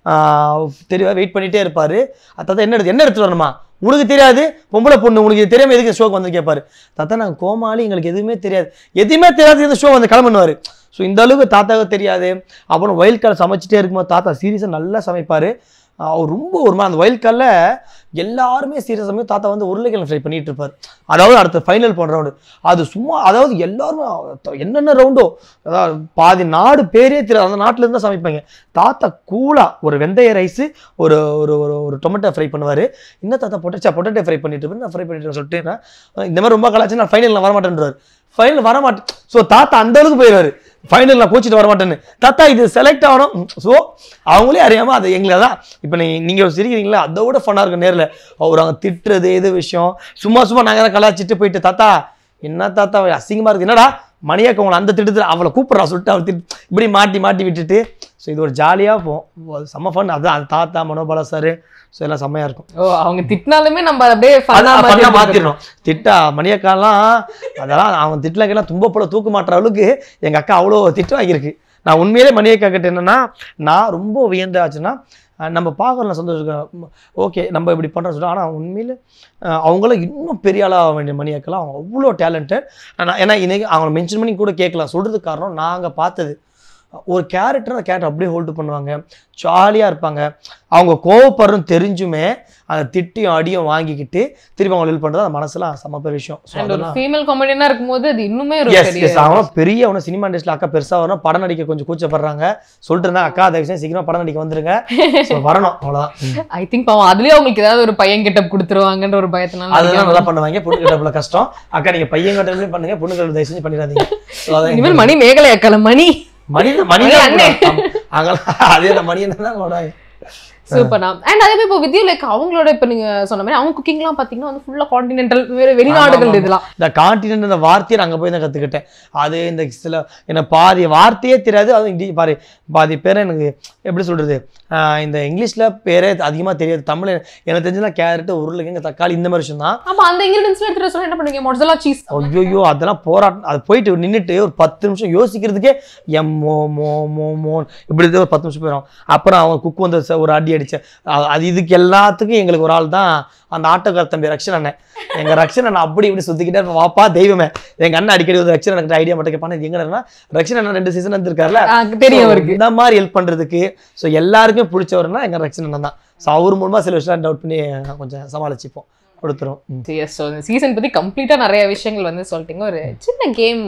Speaker 6: தெரியும் வெயிட் பண்ணிகிட்டே இருப்பார் தாத்தா என்ன எடுத்து என்ன எடுத்துட்டு வரணுமா உனக்கு தெரியாது பொம்பளை பொண்ணு உனக்கு இது தெரியாம எதுக்கு ஷோக்கு வந்து கேட்பாரு தாத்தா நாங்கள் கோமாளி எங்களுக்கு எதுவுமே தெரியாது எதுவுமே தெரியாது இந்த ஷோ வந்து கிளம்புனுவார் ஸோ இந்த அளவுக்கு தாத்தாவுக்கு தெரியாது அப்புறம் வயல் கால் சமைச்சிட்டே இருக்கும்போது தாத்தா சீரியஸாக நல்லா சமைப்பார் அவர் ரொம்ப ஒரு மாதிரி அந்த வயல் காலில் எல்லாருமே சீரியஸ் சமயம் தாத்தா வந்து உருளைக்கிழங்கு ஃப்ரை பண்ணிட்டு இருப்பார் அதாவது அடுத்த ஃபைனல் போன ரவுண்டு அது சும்மா அதாவது எல்லாருமே என்னென்ன ரவுண்டோ அதாவது பாதி நாடு பேரே தெரியாது அந்த நாட்டில் இருந்தால் சமைப்பாங்க தாத்தா கூலாக ஒரு வெந்தய ரைஸு ஒரு ஒரு ஒரு ஒரு டொமேட்டோ ஃப்ரை பண்ணுவார் இன்னும் தாத்தா பொட்டச்சா பொட்டேட்டோ ஃப்ரை பண்ணிட்டு இருப்பேன் நான் ஃப்ரை பண்ணிட்டு சொல்லிட்டு நான் இந்த மாதிரி ரொம்ப கலாச்சு நான் ஃபைனல் வரமாட்டேன்றார் ஃபைனல் வரமாட்டேன் ஸோ தாத்தா அந்த அளவுக்கு போயிடுவார் ஃபைனல் நான் கோச்சிட்டு வரமாட்டேன்னு தாத்தா இது செலக்ட் ஆகணும் ஸோ அவங்களே அறியாமல் அது எங்களை தான் இப்போ நீ நீங்கள் சிரிக்கிறீங்களா அதை விட ஃபன்னாக இருக்கும் நேரில் அவர் அவங்க திட்டுறது எது விஷயம் சும்மா சும்மா நாங்கள் தான் கலாச்சிட்டு போயிட்டு தாத்தா என்ன தாத்தா அசிங்கமாக இருக்குது என்னடா மணியாக்க உங்களை அந்த திட்டத்தில் அவளை கூப்பிட்றா சொல்லிட்டு அவள் திட்டு இப்படி மாட்டி மாட்டி விட்டுட்டு ஸோ இது ஒரு ஜாலியாக போகும் அது செம்ம ஃபன் அதுதான் அது தாத்தா மனோபாலா சார் ஸோ எல்லாம் செம்மையாக இருக்கும்
Speaker 5: ஓ அவங்க திட்டினாலுமே நம்ம அதை அப்படியே
Speaker 6: அது
Speaker 5: ஃபன்னா
Speaker 6: பண்ணா
Speaker 5: மாதிரி
Speaker 6: மாத்திரணும் திட்டா மணியக்காலாம் அதெல்லாம் அவன் திட்டலாம் தும்ப போல தூக்க மாட்டுற அளவுக்கு எங்க அக்கா அவ்வளோ திட்டு வாங்கியிருக்கு நான் உண்மையிலே மணியக்கா கிட்ட என்னன்னா நான் ரொம்ப வியந்தாச்சுன்னா அஹ் நம்ம பார்க்கறோம் சந்தோஷம் ஓகே நம்ம இப்படி பண்ணுறோம் சொல்லிட்டு ஆனால் உண்மையிலே அஹ் அவங்களும் இன்னும் பெரிய ஆளாக வேண்டிய மணியக்கெல்லாம் அவங்க அவ்வளோ டேலண்டட் ஏன்னா இன்னைக்கு அவங்கள மென்ஷன் பண்ணி கூட கேட்கலாம் சொல்கிறதுக்கு காரணம் நாங்கள் பார்த்தது ஒரு கேரக்டர் அந்த கேரக்டர் அப்படியே ஹோல்டு பண்ணுவாங்க ஜாலியாக இருப்பாங்க அவங்க கோவப்படுறோம் தெரிஞ்சுமே அந்த திட்டியும் அடியும் வாங்கிக்கிட்டு திருப்பி அவங்க ஹெல்ப் பண்ணுறது அந்த மனசுலாம் செம்ம பெரிய விஷயம் So
Speaker 5: அண்ட் ஒரு
Speaker 6: அதெல்லாம்
Speaker 5: ஃபீமேல் காமெடியனா இருக்கும்போது அது இன்னுமே ஒரு
Speaker 6: எஸ்
Speaker 5: பெரிய
Speaker 6: எஸ் அவங்களும் பெரிய அவனும் சினிமா இண்டஸ்ட்ரியில் அக்கா பெருசாக வரணும் படம் நடிக்க கொஞ்சம் கூச்சப்படுறாங்க சொல்லிட்டு இருந்தேன் அக்கா தயவு செஞ்சு சீக்கிரம் படம் நடிக்க வந்துருங்க ஸோ வரணும் அவ்வளோதான்
Speaker 5: ஐ திங்க் பாவம் அதுலயே அவங்களுக்கு ஏதாவது ஒரு பையன் கெட்டப் கொடுத்துருவாங்கன்ற ஒரு பயத்தினால
Speaker 6: அதெல்லாம் நல்லா பண்ணுவாங்க பொண்ணு கிட்ட கஷ்டம் அக்கா நீங்கள் பையன் கட்டமே பண்ணுங்க பொண்ணு கிட்ட தயவு செஞ்சு பண்ணிடாதீங்க ஸோ அதான்
Speaker 5: இனிமேல் மணி மேகலை அக்கல மணி
Speaker 6: மணி மணி
Speaker 5: மணி அண்ணே.
Speaker 6: அங்கெல்லாம் அதே தான் மணி என்ன தான் போடுவாங்க
Speaker 5: சூப்பர் தான் அண்ட் அதே மாதிரி இப்போ வித்யா லைக் அவங்களோட இப்போ நீங்க சொன்ன மாதிரி அவங்க குக்கிங்லாம் பார்த்தீங்கன்னா வந்து ஃபுல்லா கான்டினென்டல் வேற வெளிநாடுகள்
Speaker 6: ஆமா, ஆமா.
Speaker 5: இதெல்லாம்
Speaker 6: இந்த கான்டினென்ட் அந்த வார்த்தையை நான் அங்கே போய் தான் கற்றுக்கிட்டேன் அது இந்த சில எனக்கு பாதி வார்த்தையே தெரியாது அதுவும் இங்கிலீஷ் பாரு பாதி பேர் எனக்கு எப்படி சொல்கிறது இந்த இங்கிலீஷில் பேரே அதிகமாக தெரியாது தமிழ் எனக்கு தெரிஞ்சதுலாம் கேரட்டு உருளைக்கிழங்கு தக்காளி இந்த மாதிரி விஷயம் தான்
Speaker 5: ஆமா அந்த இன்கிரீடியன்ஸ்ல எடுத்துட்டு சொல்ல என்ன பண்ணுவீங்க மொட்சலா சீஸ்
Speaker 6: ஐயோ அதெல்லாம் போராட்டம் அது போயிட்டு நின்றுட்டு ஒரு பத்து நிமிஷம் யோசிக்கிறதுக்கே எம் மோ மோ மோ மோன் இப்படி இது ஒரு பத்து நிமிஷம் போயிடும் அப்புறம் அவங்க குக்கு வந்து ச- ஒரு அடி அடிச்ச அ- அது இதுக்கு எல்லாத்துக்கும் எங்களுக்கு ஒரு ஆள் தான் அந்த ஆட்டோக்கார தம்பி ரக்ஷன் அண்ணன் எங்கள் ரக்ஷன் அண்ணன் அப்படி இப்படி சுற்றிக்கிட்டே இருப்பேன். வாப்பா தெய்வமே எங்கள் அண்ணன் அடிக்கடி ஒரு ரக்ஷன் எனக்கு ஐடியா மட்டும் கேட்பானே இது எங்கன்னா ரக்ஷன் அண்ணன் ரெண்டு சீசன் இருந்திருக்காருல
Speaker 5: தெரியும்
Speaker 6: So,
Speaker 5: அவருக்கு
Speaker 6: இந்த மாதிரி ஹெல்ப் பண்ணுறதுக்கு ஸோ எல்லாருக்குமே பிடிச்சவர்னா எங்கள் ரக்ஷன் அண்ணன் தான் ஸோ அவர் மூலமாக சில விஷயம் டவுட் பண்ணி கொஞ்சம் சமாளிச்சுப்போம் கொடுத்துரும் ம்.
Speaker 5: எஸ் ஸோ இந்த சீசன் பத்தி கம்ப்ளீட்டா நிறைய விஷயங்கள் வந்து சொல்லிட்டீங்க ஒரு சின்ன கேம்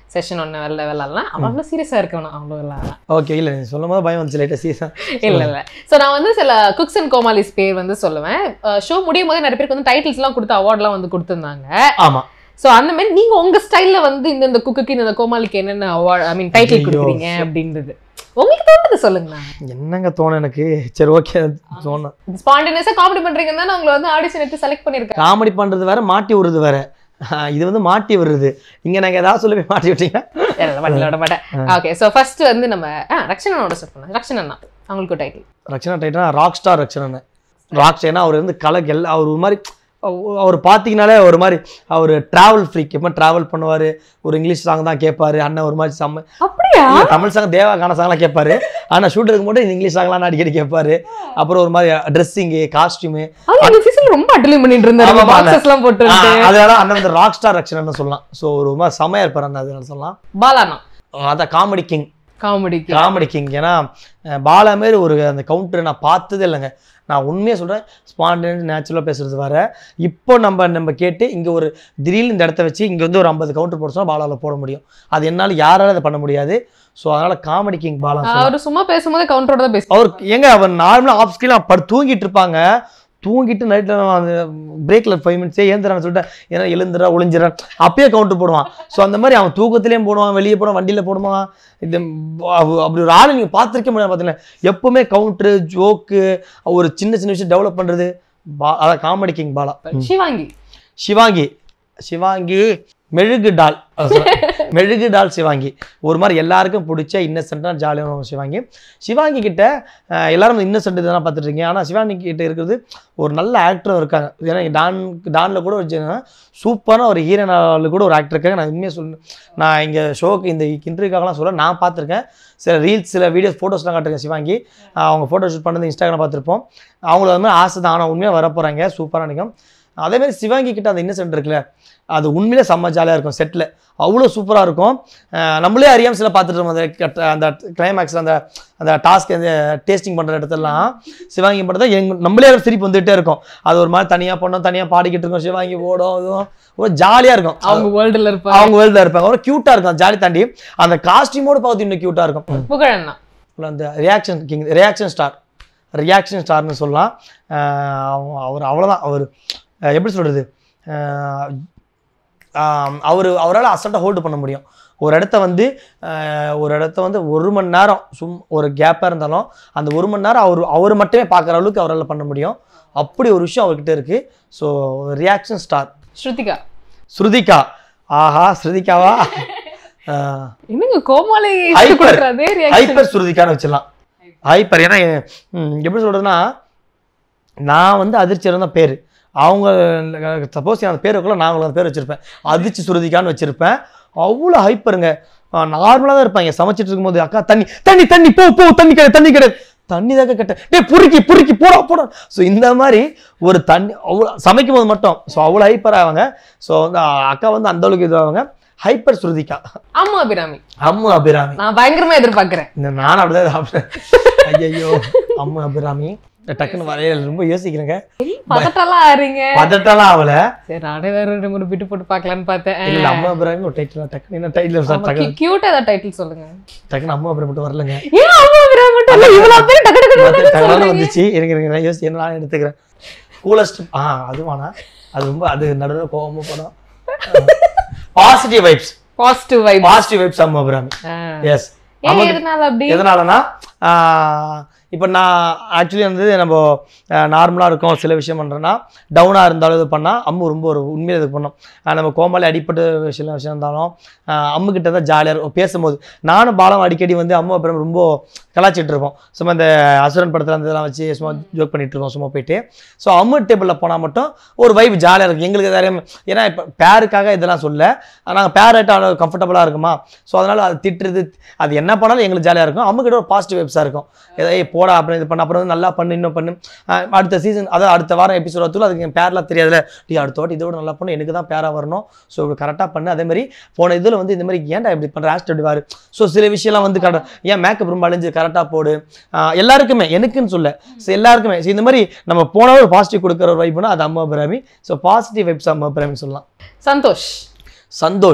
Speaker 5: செஷன் ஒன்று வெளில விளாட்லாம் அவ்வளோ சீரியஸாக இருக்கணும் அவ்வளோ விளாட்லாம்
Speaker 6: ஓகே இல்லை நீ சொல்லும் போது பயம் வந்துச்சு லைட்டாக சீசன்
Speaker 5: இல்ல இல்ல சோ நான் வந்து சில குக்ஸ் அண்ட் கோமாலிஸ் பேர் வந்து சொல்லுவேன் ஷோ முடியும் போது நிறைய பேருக்கு வந்து டைட்டில்ஸ் எல்லாம் கொடுத்து அவார்ட்லாம் வந்து கொடுத்துருந்தாங்க
Speaker 6: ஆமாம்
Speaker 5: சோ அந்த மாதிரி நீங்க உங்க ஸ்டைல்ல வந்து இந்த இந்த குக்குக்கு இந்த கோமாளிக்கு என்னென்ன அவார்ட் ஐ மீன் டைட்டில்
Speaker 6: ஐயோ.
Speaker 5: கொடுக்குறீங்க அப்படின்றது உங்களுக்கு தோணுது சொல்லுங்களேன்
Speaker 6: என்னங்க தோணும் எனக்கு சரி ஓகே தோணும்
Speaker 5: ஸ்பான்டேனியஸா காமெடி பண்றீங்கன்னு தான் உங்களை வந்து ஆடிஷன் எடுத்து செலக்ட் பண்ணிருக்காங்க
Speaker 6: காமெடி பண்ணுறது வேற மாட்டி விடுறது வேற ஆஹ் இது வந்து மாட்டி விடுறது இங்கே நாங்கள் ஏதாவது சொல்லி போய் மாட்டி விட்டீங்க
Speaker 5: இல்ல விட மாட்டேன் ஓகே சோ ஃபர்ஸ்ட் வந்து நம்ம ஆ, ரக்ஷனனோட ஸ்டார்ட் பண்ணலாம் ரக்ஷன் அண்ணா அவங்களுக்கு டைட்டில்
Speaker 6: ரக்ஷனா டைட்டனா ராக் ஸ்டார் ரக்ஷனன் ராக் ஸ்டார்னா அவர் வந்து கலக்கு எல்லா அவர் ஒரு மாதிரி அவ- அவர் பார்த்தீங்கனாலே ஒரு மாதிரி அவர் டிராவல் ஃப்ரீக் எப்போ ட்ராவல் பண்ணுவார் ஒரு இங்கிலீஷ் சாங் தான் கேட்பாரு அண்ணன் ஒரு மாதிரி செம்ம
Speaker 5: அப்படியா
Speaker 6: இல்ல, தமிழ் சாங் தேவா கான சாங்லாம் கேட்பாரு ஆனால் ஷூட் எடுக்கும் போது இங்கிலீஷ் சாங்லாம் அடிக்கடி கேட்பாரு அப்புறம் ஒரு மாதிரி ட்ரெஸ்ஸிங்கு காஸ்டியூமு
Speaker 5: அது இந்த சீசன் ரொம்ப அட்டலி பண்ணிட்டு இருந்தாரு
Speaker 6: ஆமா, ஆமா.
Speaker 5: பாக்ஸஸ் எல்லாம் போட்டு
Speaker 6: அதனால அண்ணன் வந்து ராக் ஸ்டார் ரக்ஷனன் சொல்லலாம் ஸோ ஒரு மாதிரி செமையா இருப்பார் அண்ணன் அதனால சொல்லலாம்
Speaker 5: பாலாண்ணா
Speaker 6: அதான் காமெடி கிங்
Speaker 5: காமெடிக்கு
Speaker 6: காமெடி கிங் ஏன்னா அஹ், பாலா மாரி ஒரு அந்த கவுண்டர் நான் பார்த்ததே இல்லைங்க நான் உண்மையாக சொல்கிறேன் ஸ்பான்டேனியஸ் நேச்சுரலாக பேசுறது வர இப்போ நம்ம நம்ம கேட்டு இங்கே ஒரு திடீர்னு இந்த இடத்த வச்சு இங்கே வந்து ஒரு ஐம்பது கவுண்டர் போட சொன்னால் பாலாவில் போட முடியும் அது என்னால் யாராலும் அதை பண்ண முடியாது ஸோ அதனால் காமெடி கிங் பாலா சொல்லலாம்.
Speaker 5: அவரு சும்மா பேசும்போது கவுண்டரோட தான் பேசுவார்
Speaker 6: அவர் எங்க அவர் நார்மலாக ஆஃப் ஸ்கிரீன் படு தூங்கிட்டு இருப்பாங்க தூங்கிட்டு நைட்டில் அந்த பிரேக்கில் ஃபைவ் மினிட்ஸே ஏந்திரான்னு சொல்லிட்டு ஏன்னா எழுந்துறா ஒளிஞ்சிடறேன் அப்பயே கவுண்டர் போடுவான் ஸோ அந்த மாதிரி அவன் தூக்கத்துலேயும் போடுவான் வெளியே போடுவான் வண்டியில் போடுவான் இது அவ- அப்படி ஒரு ஆளை நீங்கள் பார்த்துருக்க முடியாது பார்த்தீங்களா எப்பவுமே கவுண்டரு ஜோக்கு ஒரு சின்ன சின்ன விஷயம் டெவலப் பண்ணுறது பா அதான் காமெடி கிங் பாலா
Speaker 5: சிவாங்கி
Speaker 6: சிவாங்கி சிவாங்கி மெழுகு டால் அதான் சொல்றேன். மெழுகு டால் சிவாங்கி ஒரு மாதிரி எல்லாருக்கும் பிடிச்ச இன்னசென்ட்டாக ஜாலியான சிவாங்கி சிவாங்கி கிட்ட அஹ், எல்லாரும் இன்னசென்ட் இதெல்லாம் பார்த்துட்டு இருக்கீங்க ஆனால் சிவாங்கி கிட்ட இருக்கிறது ஒரு நல்ல ஆக்டரும் இருக்காங்க ஏன்னா டான் டானில் கூட ஒரு சூப்பரான ஒரு ஹீரோனால கூட ஒரு ஆக்டர் இருக்காங்க நான் உண்மையாக சொல்ல நான் இங்கே ஷோக்கு இந்த இன்டர்வியூக்காகலாம் சொல்ல நான் பார்த்துருக்கேன் சில ரீல்ஸ் சில வீடியோஸ் ஃபோட்டோஸ்லாம் காட்டுறேன் சிவாங்கி அஹ், அவங்க ஃபோட்டோ ஷூட் பண்ணது இன்ஸ்டாகிராம் பார்த்துருப்போம் அவங்களுக்கு அது மாதிரி ஆசை தான் ஆனால் உண்மையாக வர போகிறாங்க சூப்பராக நினைக்கும் அதே மாதிரி சிவாங்கி கிட்ட அந்த இன்னசென்ட் இருக்குல்ல அது உண்மையிலே செம்ம ஜாலியாக இருக்கும் செட்டில் அவ்வளோ சூப்பராக இருக்கும் அஹ் நம்மளே அறியாம சில பார்த்துட்டு இருப்போம் அந்த கட்ட- அந்த கிளைமேக்ஸில் அந்த அந்த டாஸ்க் அந்த டேஸ்டிங் பண்ணுற இடத்துலலாம் சிவாங்கி பண்ணுறது எங்க நம்மளே சிரிப்பு வந்துகிட்டே இருக்கும் அது ஒரு மாதிரி தனியாக பண்ணோம் தனியாக பாடிக்கிட்டு இருக்கோம் சிவாங்கி ஓடும் இதுவும் ஒரு ஜாலியாக இருக்கும்
Speaker 5: அவங்க வேர்ல்டுல இருப்பாங்க
Speaker 6: அவங்க வேர்ல்டில் இருப்பாங்க ஒரு க்யூட்டாக இருக்கும் ஜாலி தாண்டி அந்த காஸ்டியூமோடு பார்த்து இன்னும் க்யூட்டாக இருக்கும்
Speaker 5: புகழண்ணா
Speaker 6: உள்ள அந்த reaction king reaction star reaction ஸ்டார்னு சொல்லலாம் அஹ் அவ- அவர் அவ்வளோதான் அவர் அஹ் எப்படி சொல்கிறது அவர் அவரால் அசல்ட்டாக ஹோல்டு பண்ண முடியும் ஒரு இடத்த வந்து அஹ் ஒரு இடத்த வந்து ஒரு மணி நேரம் சும் ஒரு கேப்பாக இருந்தாலும் அந்த ஒரு மணி நேரம் அவர் அவர் மட்டுமே பார்க்குற அளவுக்கு அவரால் பண்ண முடியும் அப்படி ஒரு விஷயம் அவர்கிட்ட இருக்குது so reaction star
Speaker 5: Shrutika
Speaker 6: Shrutika ஆஹா ஸ்ருதிகாவா அஹ்
Speaker 5: என்னங்க கோமாளி
Speaker 6: Hyper.
Speaker 5: கொடுக்குற அதே reaction.
Speaker 6: ஹைப்பர் சுருதிக்கான வச்சிடலாம் ஹைப்பர் ஏன்னா ம், எப்படி சொல்றதுன்னா நான் வந்து அதிர்ச்சியர் தான் பேர் அவங்க சப்போஸ் அந்த பேர் வைக்கல நான் உங்களுக்கு அந்த பேர் வச்சிருப்பேன் அதிர்ச்சி சுருதிக்கான்னு வச்சிருப்பேன் அவ்வளோ ஹைப்பருங்க நார்மலாக தான் இருப்பாங்க சமைச்சிட்டு இருக்கும்போது அக்கா தண்ணி தண்ணி தண்ணி போ போ தண்ணி கிடையாது தண்ணி கிடையாது தண்ணி தாக்க கட்ட டேய் பொறுக்கி பொறுக்கி போடா போடா ஸோ இந்த மாதிரி ஒரு தண்ணி அவ்வளோ சமைக்கும் போது மட்டும் ஸோ அவ்வளோ ஹைப்பர் ஆவாங்க ஸோ வந்து அக்கா வந்து அந்த அளவுக்கு இதுவாங்க ஹைப்பர் ஸ்ருதிகா
Speaker 5: ஆமா அபிராமி
Speaker 6: அம்மு அபிராமி
Speaker 5: நான் பயங்கரமா எதிர்பார்க்கிறேன்
Speaker 6: இந்த நானும் அப்படிதான் சாப்பிட்டேன் ஐயோ அம்மா அபிராமி இந்த டக்குன்னு வரைய ரொம்ப யோசிக்கிறேங்க
Speaker 5: பதட்டெல்லாம் ஆறீங்க
Speaker 6: பதட்டெல்லாம் ஆகல
Speaker 5: சரி நானே வேற ரெண்டு மூணு பிட்டு போட்டு பார்க்கலான்னு பார்த்தேன்
Speaker 6: இல்ல இல்ல, அம்மா அபிராமி ஒரு டைட்டில் டக்குன்னு என்ன டைட்டில் டக்குன்னு
Speaker 5: கியூட்டா ஏதாவது டைட்டில் சொல்லுங்க
Speaker 6: டக்குன்னு அம்மா அபிராமி மட்டும் வரலங்க
Speaker 5: ஏன் அம்மா அபிராமி மட்டும் இல்ல இவ்வளவு பேர் டக்கு டக்கு டக்கு டக்குன்னு
Speaker 6: டக்குனு
Speaker 5: சொல்றீங்க?
Speaker 6: வந்துச்சு எனக்கு எனக்கு நான் யோசி என்ன நான் எடுத்துக்கிறேன் கூலஸ்ட் ஆ அதுவானா அது ரொம்ப அது நடுவில் கோவமா போனோம் positive vibes
Speaker 5: positive vibe
Speaker 6: positive vibes அம்மா அபிராமி எஸ்
Speaker 5: ஏன் எதனால அப்படி
Speaker 6: எதனாலனா இப்போ நான் ஆக்சுவலி வந்து நம்ம நார்மலாக இருக்கோம் சில விஷயம் பண்ணுறேன்னா டவுனாக இருந்தாலும் இது பண்ணால் அம்மு ரொம்ப ஒரு உண்மையில இது பண்ணோம் ஆஹ் நம்ம கோமாளி அடிப்பட்டு சில விஷயம் இருந்தாலும் ஆஹ் அம்மு கிட்ட தான் ஜாலியாக இருக்கும் பேசும்போது நானும் பாலம் அடிக்கடி வந்து அம்மு அப்புறம் ரொம்ப கலாச்சிட்டு இருப்போம் சும்மா இந்த அசுரன் படத்தில் அந்த இதெல்லாம் வச்சு சும்மா ஜோக் பண்ணிட்டு இருக்கோம் சும்மா போயிட்டு ஸோ அம்மு டேபிளில் போனால் மட்டும் ஒரு வைப் ஜாலியாக இருக்கும் எங்களுக்கு வேற ஏன்னா இப்போ பேருக்காக இதெல்லாம் சொல்ல நாங்கள் பேர் ஆகிட்டு கம்ஃபர்டபுளாக இருக்குமா ஸோ அதனால் அது திட்டுறது அது என்ன பண்ணாலும் எங்களுக்கு ஜாலியாக இருக்கும் அம்மு கிட்ட ஒரு பாசிட்டிவ் வைப்ஸாக இருக்கும் ஏதோ ஏய் போடா அப்புறம் இது பண்ண அப்புறம் வந்து நல்லா பண்ணு இன்னும் பண்ணு ஆஹ் அடுத்த சீசன் அதாவது அடுத்த வாரம் எபிசோட் வரத்துல அதுக்கு என் பேர்லாம் தெரியாதுல டீ அடுத்த வாட்டி இதோட நல்லா பண்ணு எனக்கு தான் பேராக வரணும் ஸோ இப்படி கரெக்டாக பண்ணு அதே மாதிரி போன இதில் வந்து இந்த மாதிரி ஏன்டா இப்படி பண்ணுற ஆஸ்ட் இப்படி வாரு ஸோ சில விஷயம்லாம் வந்து கரெக்டாக ஏன் மேக்கப் ரொம்ப அழிஞ்சு கரெக்டாக போடு ஆஹ் எல்லாருக்குமே எனக்குன்னு சொல்ல ஸோ எல்லாருக்குமே ஸோ இந்த மாதிரி நம்ம போன ஒரு பாசிட்டிவ் கொடுக்குற ஒரு வைப்புனா அது அம்மா பிராமி ஸோ பாசிட்டிவ் வைப்ஸ் அம்மா பிராமி சொல்லலாம்
Speaker 5: சந்தோஷ்
Speaker 6: சந்தோஷ்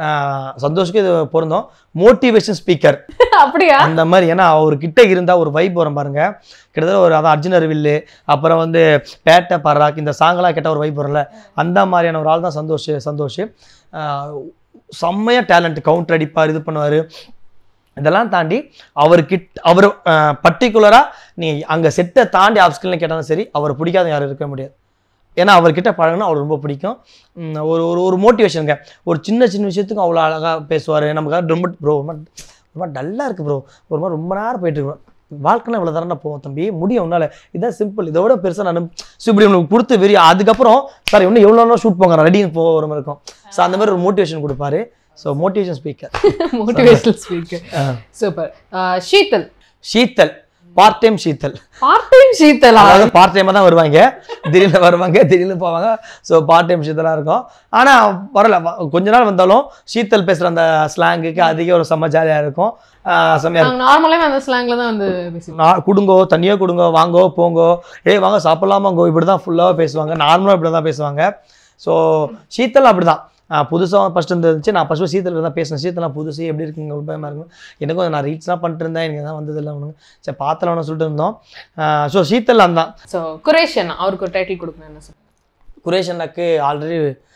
Speaker 6: ஆஹ் சந்தோஷ்க்கு இது பொருந்தோம் மோட்டிவேஷன் ஸ்பீக்கர்
Speaker 5: அப்படியா
Speaker 6: அந்த மாதிரி ஏன்னா அவர்கிட்ட இருந்தால் ஒரு வைப் வரும் பாருங்க கிட்டத்தட்ட ஒரு அதான் அர்ஜுன் அறிவில்லு அப்புறம் வந்து பேட்டை பராக் இந்த சாங்கெல்லாம் கேட்டால் ஒரு வைப் வரும்ல அந்த மாதிரியான ஒரு ஆள் தான் சந்தோஷ் சந்தோஷ் ஆஹ் செம்மையாக டேலண்ட் கவுண்டர் அடிப்பார் இது பண்ணுவார் இதெல்லாம் தாண்டி அவர்கிட்ட அவர் பர்டிகுலராக நீ அங்கே செட்டை தாண்டி ஆப்ஸ்கில்னு கேட்டாலும் சரி அவர் பிடிக்காத யாரும் இருக்க முடியாது ஏன்னா அவர்கிட்ட பழகினா அவர் ரொம்ப பிடிக்கும் உம் ஒரு ஒரு ஒரு மோட்டிவேஷனுங்க ஒரு சின்ன சின்ன விஷயத்துக்கும் அவ்வளோ அழகாக பேசுவார் நமக்காக ரொம்ப ப்ரோ ரொம்ப ரொம்ப டல்லாக இருக்குது ப்ரோ ஒரு மாதிரி ரொம்ப நேரம் போயிட்டு இருக்கோம் வாழ்க்கைலாம் இவ்வளோ தானே போவோம் தம்பி முடியும் உன்னால இதான் சிம்பிள் இதை விட பெருசாக நான் ஸோ இப்படி உனக்கு கொடுத்து வெறி அதுக்கப்புறம் சார் இன்னும் எவ்வளோ நேரம் ஷூட் போங்க ரெடி போகிற மாதிரி இருக்கும் ஸோ அந்த மாதிரி ஒரு மோட்டிவேஷன் கொடுப்பாரு so motivation speaker
Speaker 5: motivational speaker super Sheethal
Speaker 6: Sheethal part time Sheethal
Speaker 5: part time ஷீத்தலா
Speaker 6: அதாவது பார்ட் டைமாக தான் வருவாங்க திடீர்னு வருவாங்க திடீர்னு போவாங்க ஸோ பார்ட் டைம் ஷீத்தலாக இருக்கும் ஆனால் வரல வ- கொஞ்ச நாள் வந்தாலும் ஷீத்தல் பேசுகிற அந்த ஸ்லாங்குக்கு அதிக ஒரு செம்ம ஜாலியாக இருக்கும் ஆஹ் செம்மையா இருக்கும்
Speaker 5: நாங்க நார்மலாவே அந்த ஸ்லாங்ல தான் வந்து பேசுவோம்
Speaker 6: நான் கொடுங்கோ தண்ணியோ கொடுங்கோ வாங்கோ போங்கோ ஏய் வாங்க சாப்பிட்லாமாங்கோ இப்படி தான் ஃபுல்லாக பேசுவாங்க நார்மலாக இப்படி தான் பேசுவாங்க ஸோ சீத்தல் அப்படி தான் புதுசாக ஃபஸ்ட்டு இருந்துச்சு நான் ஃபஸ்ட்டு சீத்தல் தான் பேசினேன் சீத்தலாம் புதுசு எப்படி இருக்குங்க ஒரு பயமாக இருக்கும் எனக்கும் நான் ரீல்ஸ்லாம் பண்ணிட்டு இருந்தேன் எனக்கு தான் வந்ததில்லை ஒன்று சரி பார்த்தலாம் சொல்லிட்டு இருந்தோம் ஸோ சீத்தல் அந்த தான்
Speaker 5: ஸோ குரேஷன் அவருக்கு ஒரு டைட்டில் கொடுக்கணும் என்ன சார்
Speaker 6: குரேஷனாக்கு ஆல்ரெடி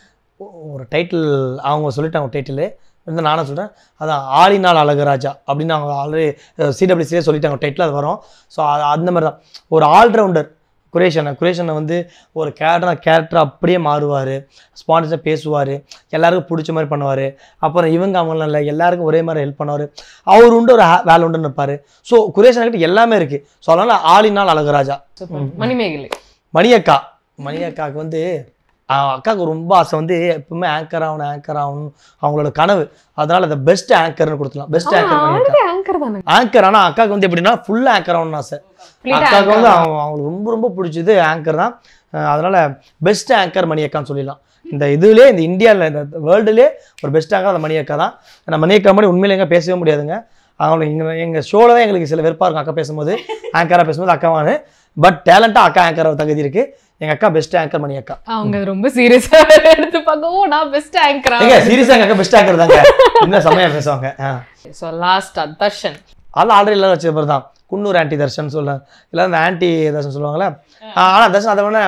Speaker 6: ஒரு டைட்டில் அவங்க சொல்லிட்டாங்க டைட்டிலு வந்து நானும் சொல்கிறேன் அதான் ஆளினால் அழகுராஜா அப்படின்னு அவங்க ஆல்ரெடி சிடபிள்யூசிலே சொல்லிட்டாங்க டைட்டில் அது வரும் ஸோ அந்த மாதிரி தான் ஒரு ஆல்ரவுண்டர் குரேஷனை குரேஷனை வந்து ஒரு கேரக்டர் கேரக்டர் அப்படியே மாறுவார் ஸ்பான்ஸாக பேசுவார் எல்லாருக்கும் பிடிச்ச மாதிரி பண்ணுவார் அப்புறம் இவங்க அவங்களாம் இல்லை எல்லாருக்கும் ஒரே மாதிரி ஹெல்ப் பண்ணுவார் அவர் உண்டு ஒரு ஹே- வேலை உண்டுன்னு இருப்பார் ஸோ குரேஷன்கிட்ட எல்லாமே இருக்குது ஸோ அதனால் ஆளினால் அழகுராஜா
Speaker 5: சூப்பர் மணிமேகலை
Speaker 6: மணியக்கா மணியக்காவுக்கு வந்து அவ அக்காவுக்கு ரொம்ப ஆசை வந்து எப்பவுமே ஆங்கர் ஆகணும் ஆங்கர் ஆகணும் அவங்களோட கனவு அதனால அந்த பெஸ்ட் ஆங்கர்னு கொடுத்துலாம் பெஸ்ட் ஆங்கர் மணியக்கா
Speaker 5: ஆல்ரெடி ஆங்கர் தானே
Speaker 6: ஆங்கர் ஆனால் அக்காவுக்கு வந்து எப்படின்னா ஃபுல் ஆங்கர் ஆகணும்னு ஆசை
Speaker 5: Complete
Speaker 6: அக்காவுக்கு
Speaker 5: anchor
Speaker 6: வந்து
Speaker 5: தான்.
Speaker 6: அவங்க அவங்களுக்கு ரொம்ப ரொம்ப பிடிச்சது ஆங்கர் தான் அஹ் அதனால பெஸ்ட் ஆங்கர் மணியக்கான்னு சொல்லிடலாம் இந்த இதுலேயே இந்த இந்தியாவில் இந்த வேர்ல்டுலேயே ஒரு பெஸ்ட் ஆங்கர் அந்த மணியக்கா தான் ஏன்னா மணியக்கா மாதிரி உண்மையில எங்க பேசவே முடியாதுங்க அவங்களுக்கு எங்கள் எங்கள் ஷோவில் தான் எங்களுக்கு சில வெறுப்பாக இருக்கும் அக்கா பேசும்போது ஆங்கராக பேசும்போது அக்காவானு பட் டேலண்ட்டாக அக்கா ஆங்கர் தகுதி இருக்குது எங்கள் அக்கா பெஸ்ட் ஆங்கர் மணியக்கா
Speaker 5: அவங்க ரொம்ப சீரியஸா எடுத்து பார்க்க ஓ நான் பெஸ்ட் ஆங்கரா
Speaker 6: ஏங்க சீரியஸாக எங்கள் அக்கா பெஸ்ட் ஆங்கர் தாங்க இன்னும் செம்மையாக பேசுவாங்க ஆ
Speaker 5: ஸோ லாஸ்ட் தர்ஷன்
Speaker 6: அதெல்லாம் ஆல்ரெடி எல்லாரும் வச்ச பேர் தான் குன்னூர் ஆன்டி தர்ஷன் சொல்ல எல்லாரும் இந்த ஆன்டி தர்ஷன் சொல்லுவாங்கல்ல ஆனால் தர்ஷன் அதை விட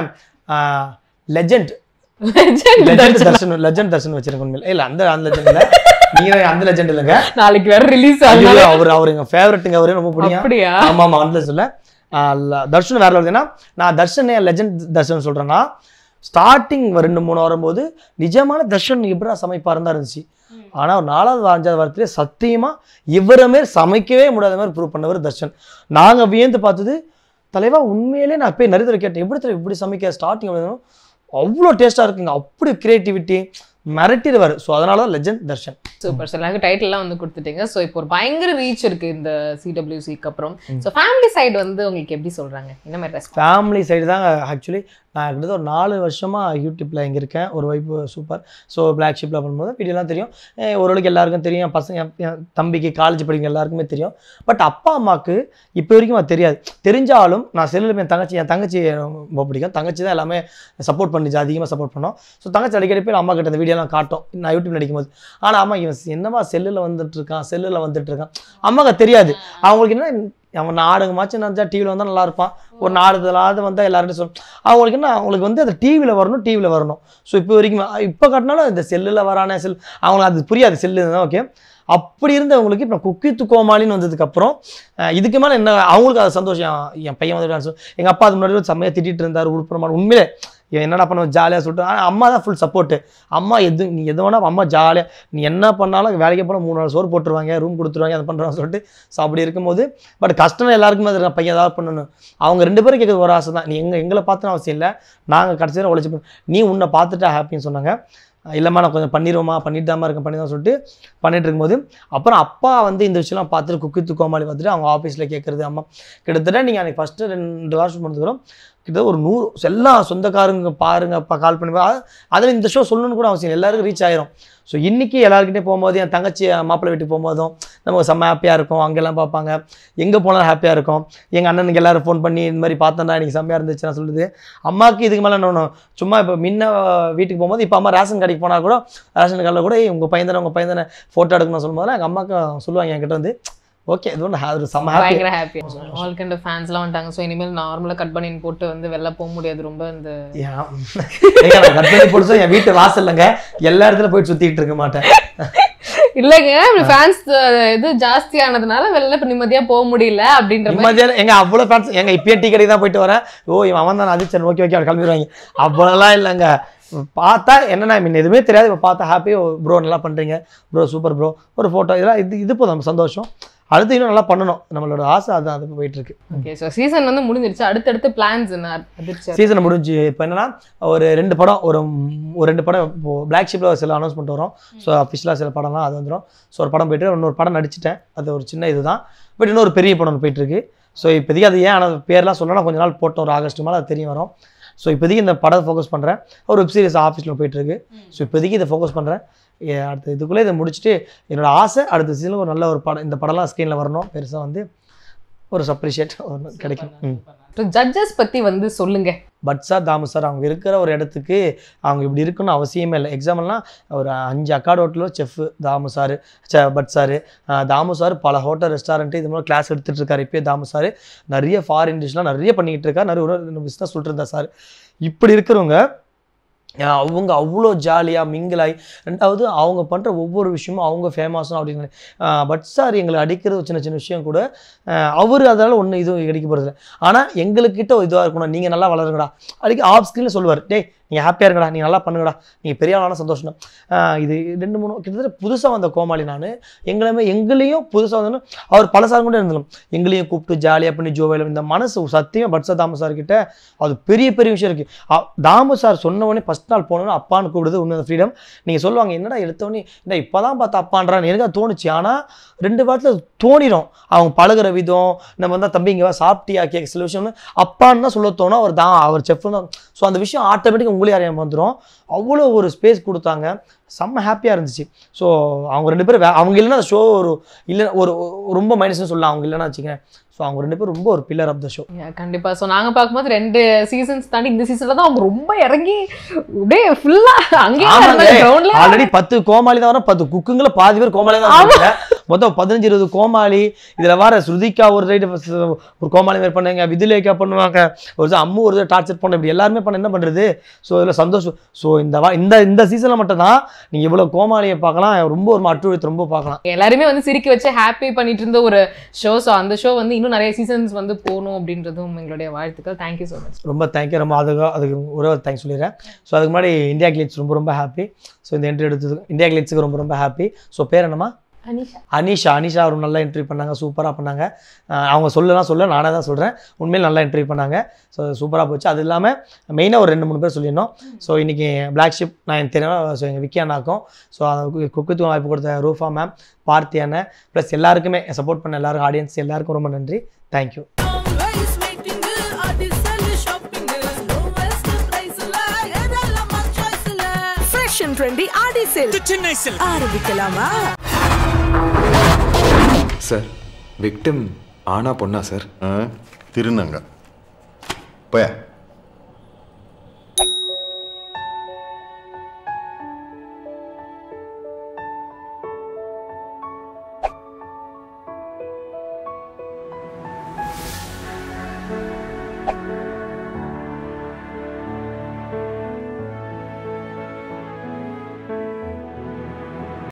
Speaker 6: legend legend Darshan legend Darshan வச்சிருக்க உண்மையில இல்ல அந்த அந்த லெஜெண்ட் இல்ல நீங்க அந்த லெஜெண்ட் இல்லைங்க
Speaker 5: நாளைக்கு வேற ரிலீஸ்
Speaker 6: ஐயோ,
Speaker 5: ஆகுது
Speaker 6: அவர் அவர் எங்க ஃபேவரட்டுங்க அவரே ரொம்ப பிடிக்கும்
Speaker 5: அப்படியா
Speaker 6: ஆமா ஆமா அந்த சொல்ல தர்ஷன் வேற வருதுன்னா நான் தர்ஷன் லெஜெண்ட் தர்ஷன் சொல்றேன்னா ஸ்டார்டிங் ரெண்டு மூணு வரும்போது நிஜமான தர்ஷன் எப்படா சமைப்பாரு தான் இருந்துச்சு ஆனா ஒரு நாலாவது அஞ்சாவது வாரத்திலே சத்தியமா இவரை மாரி சமைக்கவே முடியாத மாதிரி ப்ரூவ் பண்ணவர் தர்ஷன் நாங்க வியந்து பார்த்தது தலைவா உண்மையிலே நான் போய் நிறைய தடவை கேட்டேன் எப்படி தலைவா இப்படி சமைக்க ஸ்டார்டிங் அவ்வளோ டேஸ்ட்டாக இருக்குங்க அப்படி கிரியேட்டிவிட்டி மிரட்டிடுவார் ஸோ அதனால தான் லெஜெண்ட் தர்ஷன்
Speaker 5: சூப்பர் சார் எனக்கு டைட்டில்லாம் வந்து கொடுத்துட்டீங்க ஸோ இப்போ ஒரு பயங்கர ரீச் இருக்கு இந்த சிடபிள்யூசிக்கு அப்புறம் ஸோ ஃபேமிலி சைடு வந்து உங்களுக்கு எப்படி சொல்றாங்க என்ன மாதிரி ரெஸ்பான்ஸ்
Speaker 6: ஃபேமிலி சைடு தான் ஆக்சுவலி நான் கிட்டத்தட்ட ஒரு நாலு வருஷமாக யூடியூப்பில் இங்கே இருக்கேன் ஒரு வைப்பு சூப்பர் ஸோ பிளாக் ஷிப்பில் பண்ணும்போது வீடியோலாம் தெரியும் அஹ் ஓரளவுக்கு எல்லாருக்கும் தெரியும் என் பசங்க என் என் தம்பிக்கு காலேஜ் படிக்கிற எல்லாருக்குமே தெரியும் பட் அப்பா அம்மாவுக்கு இப்போ வரைக்கும் அது தெரியாது தெரிஞ்சாலும் நான் செல்லில் என் தங்கச்சி என் தங்கச்சி ரொம்ப பிடிக்கும் தங்கச்சி தான் எல்லாமே சப்போர்ட் பண்ணிச்சு அதிகமாக சப்போர்ட் பண்ணோம் ஸோ தங்கச்சி அடிக்கடி போய் அம்மா கிட்ட அந்த வீடியோலாம் காட்டும் நான் யூடியூப் நடிக்கும்போது ஆனால் அம்மா இவன் என்னவா செல்லில் வந்துட்டு இருக்கான் செல்லில் வந்துட்டு இருக்கான் அம்மாவுக்கு தெரியாது அவங்களுக்கு என்ன அவன் நாடகமாச்சும் நினச்சா டிவியில் வந்தால் நல்லா இருப்பான் ஒரு நாடகத்திலாவது வந்தால் எல்லார்ட்டும் சொல்லும் அவங்களுக்கு என்ன அவங்களுக்கு வந்து அது டிவியில் வரணும் டிவியில் வரணும் ஸோ இப்போ வரைக்கும் இப்போ காட்டினாலும் இந்த செல்லில் வரானே செல் அவங்களுக்கு அது புரியாது செல்லு தான் ஓகே அப்படி இருந்தவங்களுக்கு இப்போ குக்கித்து கோமாளின்னு வந்ததுக்கப்புறம் அஹ், இதுக்கு மேலே என்ன அவங்களுக்கு அது சந்தோஷம் என் பையன் வந்து டான்ஸ் எங்கள் அப்பா அது முன்னாடி செம்மையாக திட்டிட்டு இருந்தார் உருப்புறமான உண்மையிலே இவன் என்னடா பண்ண ஜாலியாக சொல்லிட்டு ஆனால் அம்மா தான் ஃபுல் சப்போர்ட்டு அம்மா எது நீ எது வேணா அம்மா ஜாலியாக நீ என்ன பண்ணாலும் வேலைக்கு போனால் மூணு நாள் சோறு போட்டுருவாங்க ரூம் கொடுத்துருவாங்க அதை பண்ணுறாங்க சொல்லிட்டு ஸோ அப்படி இருக்கும்போது பட் கஷ்டம் எல்லாருக்குமே அது இருக்கா பையன் ஏதாவது பண்ணணும் அவங்க ரெண்டு பேரும் கேட்குறது ஒரு ஆசை தான் நீ எங்க எங்களை பார்த்துன்னு அவசியம் இல்லை நாங்கள் கடைசி வரை உழைச்சி பண்ண- நீ உன்னை பார்த்துட்டா ஹாப்பின்னு சொன்னாங்க இல்லைம்மா நான் கொஞ்சம் பண்ணிடுவோமா பண்ணிட்டு தான் இருக்கேன் பண்ணி தான் சொல்லிட்டு பண்ணிட்டு இருக்கும்போது அப்புறம் அப்பா வந்து இந்த விஷயம்லாம் பார்த்துட்டு குக்கித்து கோமாளி பார்த்துட்டு அவங்க ஆஃபீஸில் கேட்குறது அம்மா கிட்டத்தட்ட நீங்கள் அன்றைக்கி ஃபஸ்ட்டு ரெண்டு வருஷம் முடிஞ்சுக்கிறோம் கிட்டத்தட்ட ஒரு நூறு எல்லா சொந்தக்காரங்க பாருங்க அப்பா கால் பண்ணி பா- அதில் இந்த ஷோ சொல்லணும்னு கூட அவசியம் இல்லை. எல்லாருக்கும் ரீச் ஆயிரும் ஸோ இன்றைக்கி எல்லாருக்கிட்டே போகும்போது என் தங்கச்சி மாப்பிள்ளை வீட்டுக்கு போகும்போதும் நமக்கு செம்ம ஹாப்பியாக இருக்கும் அங்கெல்லாம் பார்ப்பாங்க எங்கே போனாலும் ஹாப்பியாக இருக்கும் எங்கள் அண்ணனுக்கு எல்லாரும் ஃபோன் பண்ணி இந்த மாதிரி பார்த்தேன்டா இன்றைக்கி செம்மையாக இருந்துச்சு நான் சொல்லுது அம்மாவுக்கு இதுக்கு மேலே என்ன சும்மா இப்போ முன்ன வீட்டுக்கு போகும்போது இப்போ அம்மா ரேஷன் கடைக்கு போனால் கூட ரேஷன் கடையில் கூட "ஏய், உங்கள் பையன் தானே உங்கள் பையன் தானே ஃபோட்டோ எடுக்கணும்னு சொல்லும்போது எங்கள் அம்மாவுக்கு சொல்லுவாங்க என்கிட்ட வந்து ஓகே இது ஒன்று ஒரு செம்ம ஹாப்பி
Speaker 5: பயங்கர ஹாப்பி ஆல் கண்ட ஃபேன்ஸ்லாம் வந்துட்டாங்க ஸோ இனிமேல் நார்மலாக கட் பண்ணி போட்டு வந்து வெளில போக முடியாது ரொம்ப இந்த
Speaker 6: ஏங்க நான் கட் பண்ணி போட்டு என் வீட்டு வாசல்லங்க எல்லா இடத்துல போயிட்டு சுற்றிட்டு இருக்க மாட்டேன்
Speaker 5: இல்லைங்க இப்படி ஃபேன்ஸ் இது ஜாஸ்தி ஆனதுனால வெளில இப்போ நிம்மதியா போக முடியல அப்படின்ற மாதிரி
Speaker 6: நிம்மதியான எங்க அவ்வளோ ஃபேன்ஸ் எங்க இப்பயே டீ கடைக்கு தான் போயிட்டு வரேன் ஓ இவன் அவன் தான் அதிர்ச்சன் ஓகே ஓகே அவர் கிளம்பிடுவாங்க அவ்வளோலாம் இல்லைங்க பார்த்தா என்னன்னா மீன் எதுவுமே தெரியாது இப்போ பார்த்தா ஹாப்பி ப்ரோ நல்லா பண்ணுறீங்க ப்ரோ சூப்பர் ப்ரோ ஒரு ஃபோட்டோ இதெல்லாம் இது இது போதும் நம்ம சந்தோஷம் அடுத்து இன்னும் நல்லா பண்ணணும் நம்மளோட ஆசை அது அது போயிட்டு இருக்கு
Speaker 5: ஓகே ஸோ சீசன் வந்து முடிஞ்சிருச்சு அடுத்தடுத்து பிளான்ஸ் என்ன அதிர்ச்சி
Speaker 6: சீசன் முடிஞ்சு இப்போ என்னன்னா ஒரு ரெண்டு படம் ஒரு ஒரு ரெண்டு படம் இப்போ பிளாக் ஷிப்பில் சில அனௌன்ஸ்மெண்ட் வரும் ஸோ அஃபிஷியலாக சில படம்லாம் அது வந்துடும் ஸோ ஒரு படம் போயிட்டு இன்னொரு படம் நடிச்சிட்டேன் அது ஒரு சின்ன இதுதான் பட் இன்னொரு பெரிய படம் ஒன்று போயிட்டு இருக்கு ஸோ இப்போதைக்கு அது ஏன் ஆனால் பேர்லாம் சொல்லலாம் கொஞ்ச நாள் போட்டோம் ஒரு ஆகஸ்ட் மேலே அது தெரிய வரும் ஸோ இப்போதைக்கு இந்த படத்தை ஃபோக்கஸ் பண்ணுறேன் ஒரு வெப் சீரிஸ் ஆஃபீஸில் போயிட்டு இருக்கு ஸோ இப்போதைக்கு இதை ஃபோக்கஸ் பண்ணுறேன் அடுத்த இதுக்குள்ளே இதை முடிச்சுட்டு என்னோட ஆசை அடுத்த சீசனில் ஒரு நல்ல ஒரு படம் இந்த படம்லாம் ஸ்க்ரீனில் வரணும் பெருசாக வந்து ஒரு அப்ரிஷியேட் கிடைக்கும் ம்
Speaker 5: ஜட்ஜஸ் பத்தி வந்து சொல்லுங்க
Speaker 6: பட் சார் தாமு சார் அவங்க இருக்கிற ஒரு இடத்துக்கு அவங்க இப்படி இருக்கணும்னு அவசியமே இல்லை எக்ஸாம்பிள்லாம் ஒரு அஞ்சு அக்காட் ஹோட்டலில் chef Damu sir but sir Damu sir பல ஹோட்டல் ரெஸ்டாரண்ட்டு இது மாதிரி கிளாஸ் எடுத்துகிட்டு இருக்காரு இப்போயே தாமு சார் நிறைய ஃபாரின் டிஷ்லாம் நிறைய பண்ணிக்கிட்டு இருக்காரு நிறைய பிஸ்னஸ் சொல்லிட்டு இருந்தா சார் இப்படி இருக்கிறவங்க அஹ் அவங்க அவ்வளோ ஜாலியாக மிங்கிளாகி ரெண்டாவது அவங்க பண்ணுற ஒவ்வொரு விஷயமும் அவங்க ஃபேமஸும் அப்படின்னு அஹ் பட் சார் எங்களை அடிக்கிறது சின்ன சின்ன விஷயம் கூட அவர் அதனால் ஒன்றும் இதுவும் கிடைக்க போகிறது ஆனால் எங்களுக்கிட்ட இதுவாக இருக்கணும் நீங்கள் நல்லா வளருங்கடா அடிக்க ஆஃப் ஸ்க்ரீனில் சொல்லுவார் டேய் நீங்கள் ஹாப்பியாக இருக்கடா நீ நல்லா பண்ணுங்கடா நீங்கள் பெரிய ஆளான சந்தோஷம் தான் ஆஹ் இது ரெண்டு மூணு கிட்டத்தட்ட புதுசாக வந்த கோமாளி நான் எங்களுமே எங்களையும் புதுசாக வந்தோன்னு அவர் பல சார் கூட இருந்தாலும் எங்களையும் கூப்பிட்டு ஜாலியாக பண்ணி ஜோவையில் இந்த மனசு சத்தியம் பட்சா தாமு சார் கிட்ட அது பெரிய பெரிய விஷயம் இருக்குது தாமு சார் சொன்ன உடனே ஃபஸ்ட் நாள் போனோன்னு அப்பான்னு கூப்பிடுது உண்மை ஃப்ரீடம் நீங்கள் சொல்லுவாங்க என்னடா எடுத்தோடனே என்ன இப்போ தான் பார்த்து அப்பான்றான்னு எனக்கு அது தோணுச்சு ஆனால் ரெண்டு வாரத்தில் தோணிடும் அவங்க பழகுற விதம் நம்ம வந்து தம்பி இங்கே வா சாப்பிட்டியா கேட்க சில விஷயம் அப்பான்னு தான் சொல்ல தோணும் அவர் தான் அவர் செஃப் தான் ஸோ அந்த விஷயம் ஆட்டோமேட்டிக்காக உங்களே அறியாமல் வந்துடும் அவ்வளோ ஒரு ஸ்பேஸ் கொடுத்தாங்க செம்ம ஹாப்பியாக இருந்துச்சு ஸோ அவங்க ரெண்டு பேரும் வே- அவங்க இல்லைன்னா ஷோ ஒரு இல்லை ஒரு ஒரு ரொம்ப மைனஸ்னு சொல்லலாம் அவங்க இல்லைன்னா வச்சுக்கேன் ஸோ அவங்க ரெண்டு பேரும் ரொம்ப ஒரு pillar of the show
Speaker 5: Yeah, கண்டிப்பா ஸோ நாங்க பார்க்கும்போது ரெண்டு சீசன்ஸ் தாண்டி இந்த சீசன்ல தான் அவங்க ரொம்ப இறங்கி அப்படியே ஃபுல்லா அங்கேயே கிரவுண்ட்ல
Speaker 6: ஆல்ரெடி பத்து கோமாளி தான் வரும் பத்து குக்குங்கள பாதி பேர் கோமாளி தான் இருக்காங்க. மொத்தம் பதினஞ்சு இருபது கோமாளி இதுல வர ஸ்ருதிகா ஒரு ரைடு ஒரு கோமாளி மாதிரி பண்ணுவாங்க விதுலேக்கா பண்ணுவாங்க ஒரு ச- அம்மு ஒரு டார்ச்சர் பண்ண இப்படி எல்லாருமே பண்ண என்ன பண்றது ஸோ இதில் சந்தோஷம் ஸோ இந்த வா இந்த இந்த சீசனில் மட்டும் தான் நீங்க இவ்வளவு கோமாளியை பார்க்கலாம் ரொம்ப ஒரு அட்டுழித்து ரொம்ப பார்க்கலாம்
Speaker 5: எல்லாருமே வந்து சிரிக்க வச்சு ஹாப்பி பண்ணிட்டு இருந்த ஒரு ஷோ ஸோ அந்த ஷோ வந்து இன்னும் நிறைய சீசன்ஸ் வந்து போகணும் அப்படின்றதும் எங்களுடைய வாழ்த்துக்கள் தேங்க்யூ ஸோ மச்
Speaker 6: ரொம்ப தேங்க்யூ ரொம்ப அதுக்கு அதுக்கு ஒரே ஒரு தேங்க்ஸ் சொல்லிடுறேன் ஸோ அதுக்கு முன்னாடி இந்தியா கிளிட்ஸ் ரொம்ப ரொம்ப ஹாப்பி ஸோ இந்த என்ட்ரி எடுத்தது இந்தியா கிளிட்ஸுக்கு ரொம்ப ரொம்ப ஹாப்பி ஸோ பேர் என்னம்மா
Speaker 5: அனிஷா
Speaker 6: அனிஷா அனிஷா ஒரு நல்ல இன்டர்வியூ பண்ணாங்க சூப்பராக பண்ணாங்க அஹ் அவங்க சொல்லலாம் சொல்ல நானே தான் சொல்கிறேன் உண்மையில் நல்லா இன்டர்வியூ பண்ணாங்க ஸோ சூப்பராக போச்சு அது இல்லாமல் மெயினாக ஒரு ரெண்டு மூணு பேர் சொல்லியிருந்தோம் ஸோ இன்றைக்கி பிளாக் ஷிப் நான் எனக்கு தெரியும் ஸோ எங்கள் விக்கி அண்ணாக்கும் ஸோ குக்குத்துவம் வாய்ப்பு கொடுத்த ரூஃபா மேம் பார்த்தி அண்ணன் ப்ளஸ் எல்லாருக்குமே சப்போர்ட் பண்ண எல்லாருக்கும் ஆடியன்ஸ் எல்லாருக்கும் ரொம்ப நன்றி thank you
Speaker 1: Always waiting, Adisel shopping, lowest price la, எதெல்லாம் choice la. Fresh and trendy Adisel.
Speaker 2: Chennai silk
Speaker 1: ஆரம்பிக்கலாமா
Speaker 3: சார் விக்டிம் ஆனா பொண்ணா சார்
Speaker 4: ஆ, திருநங்க போயா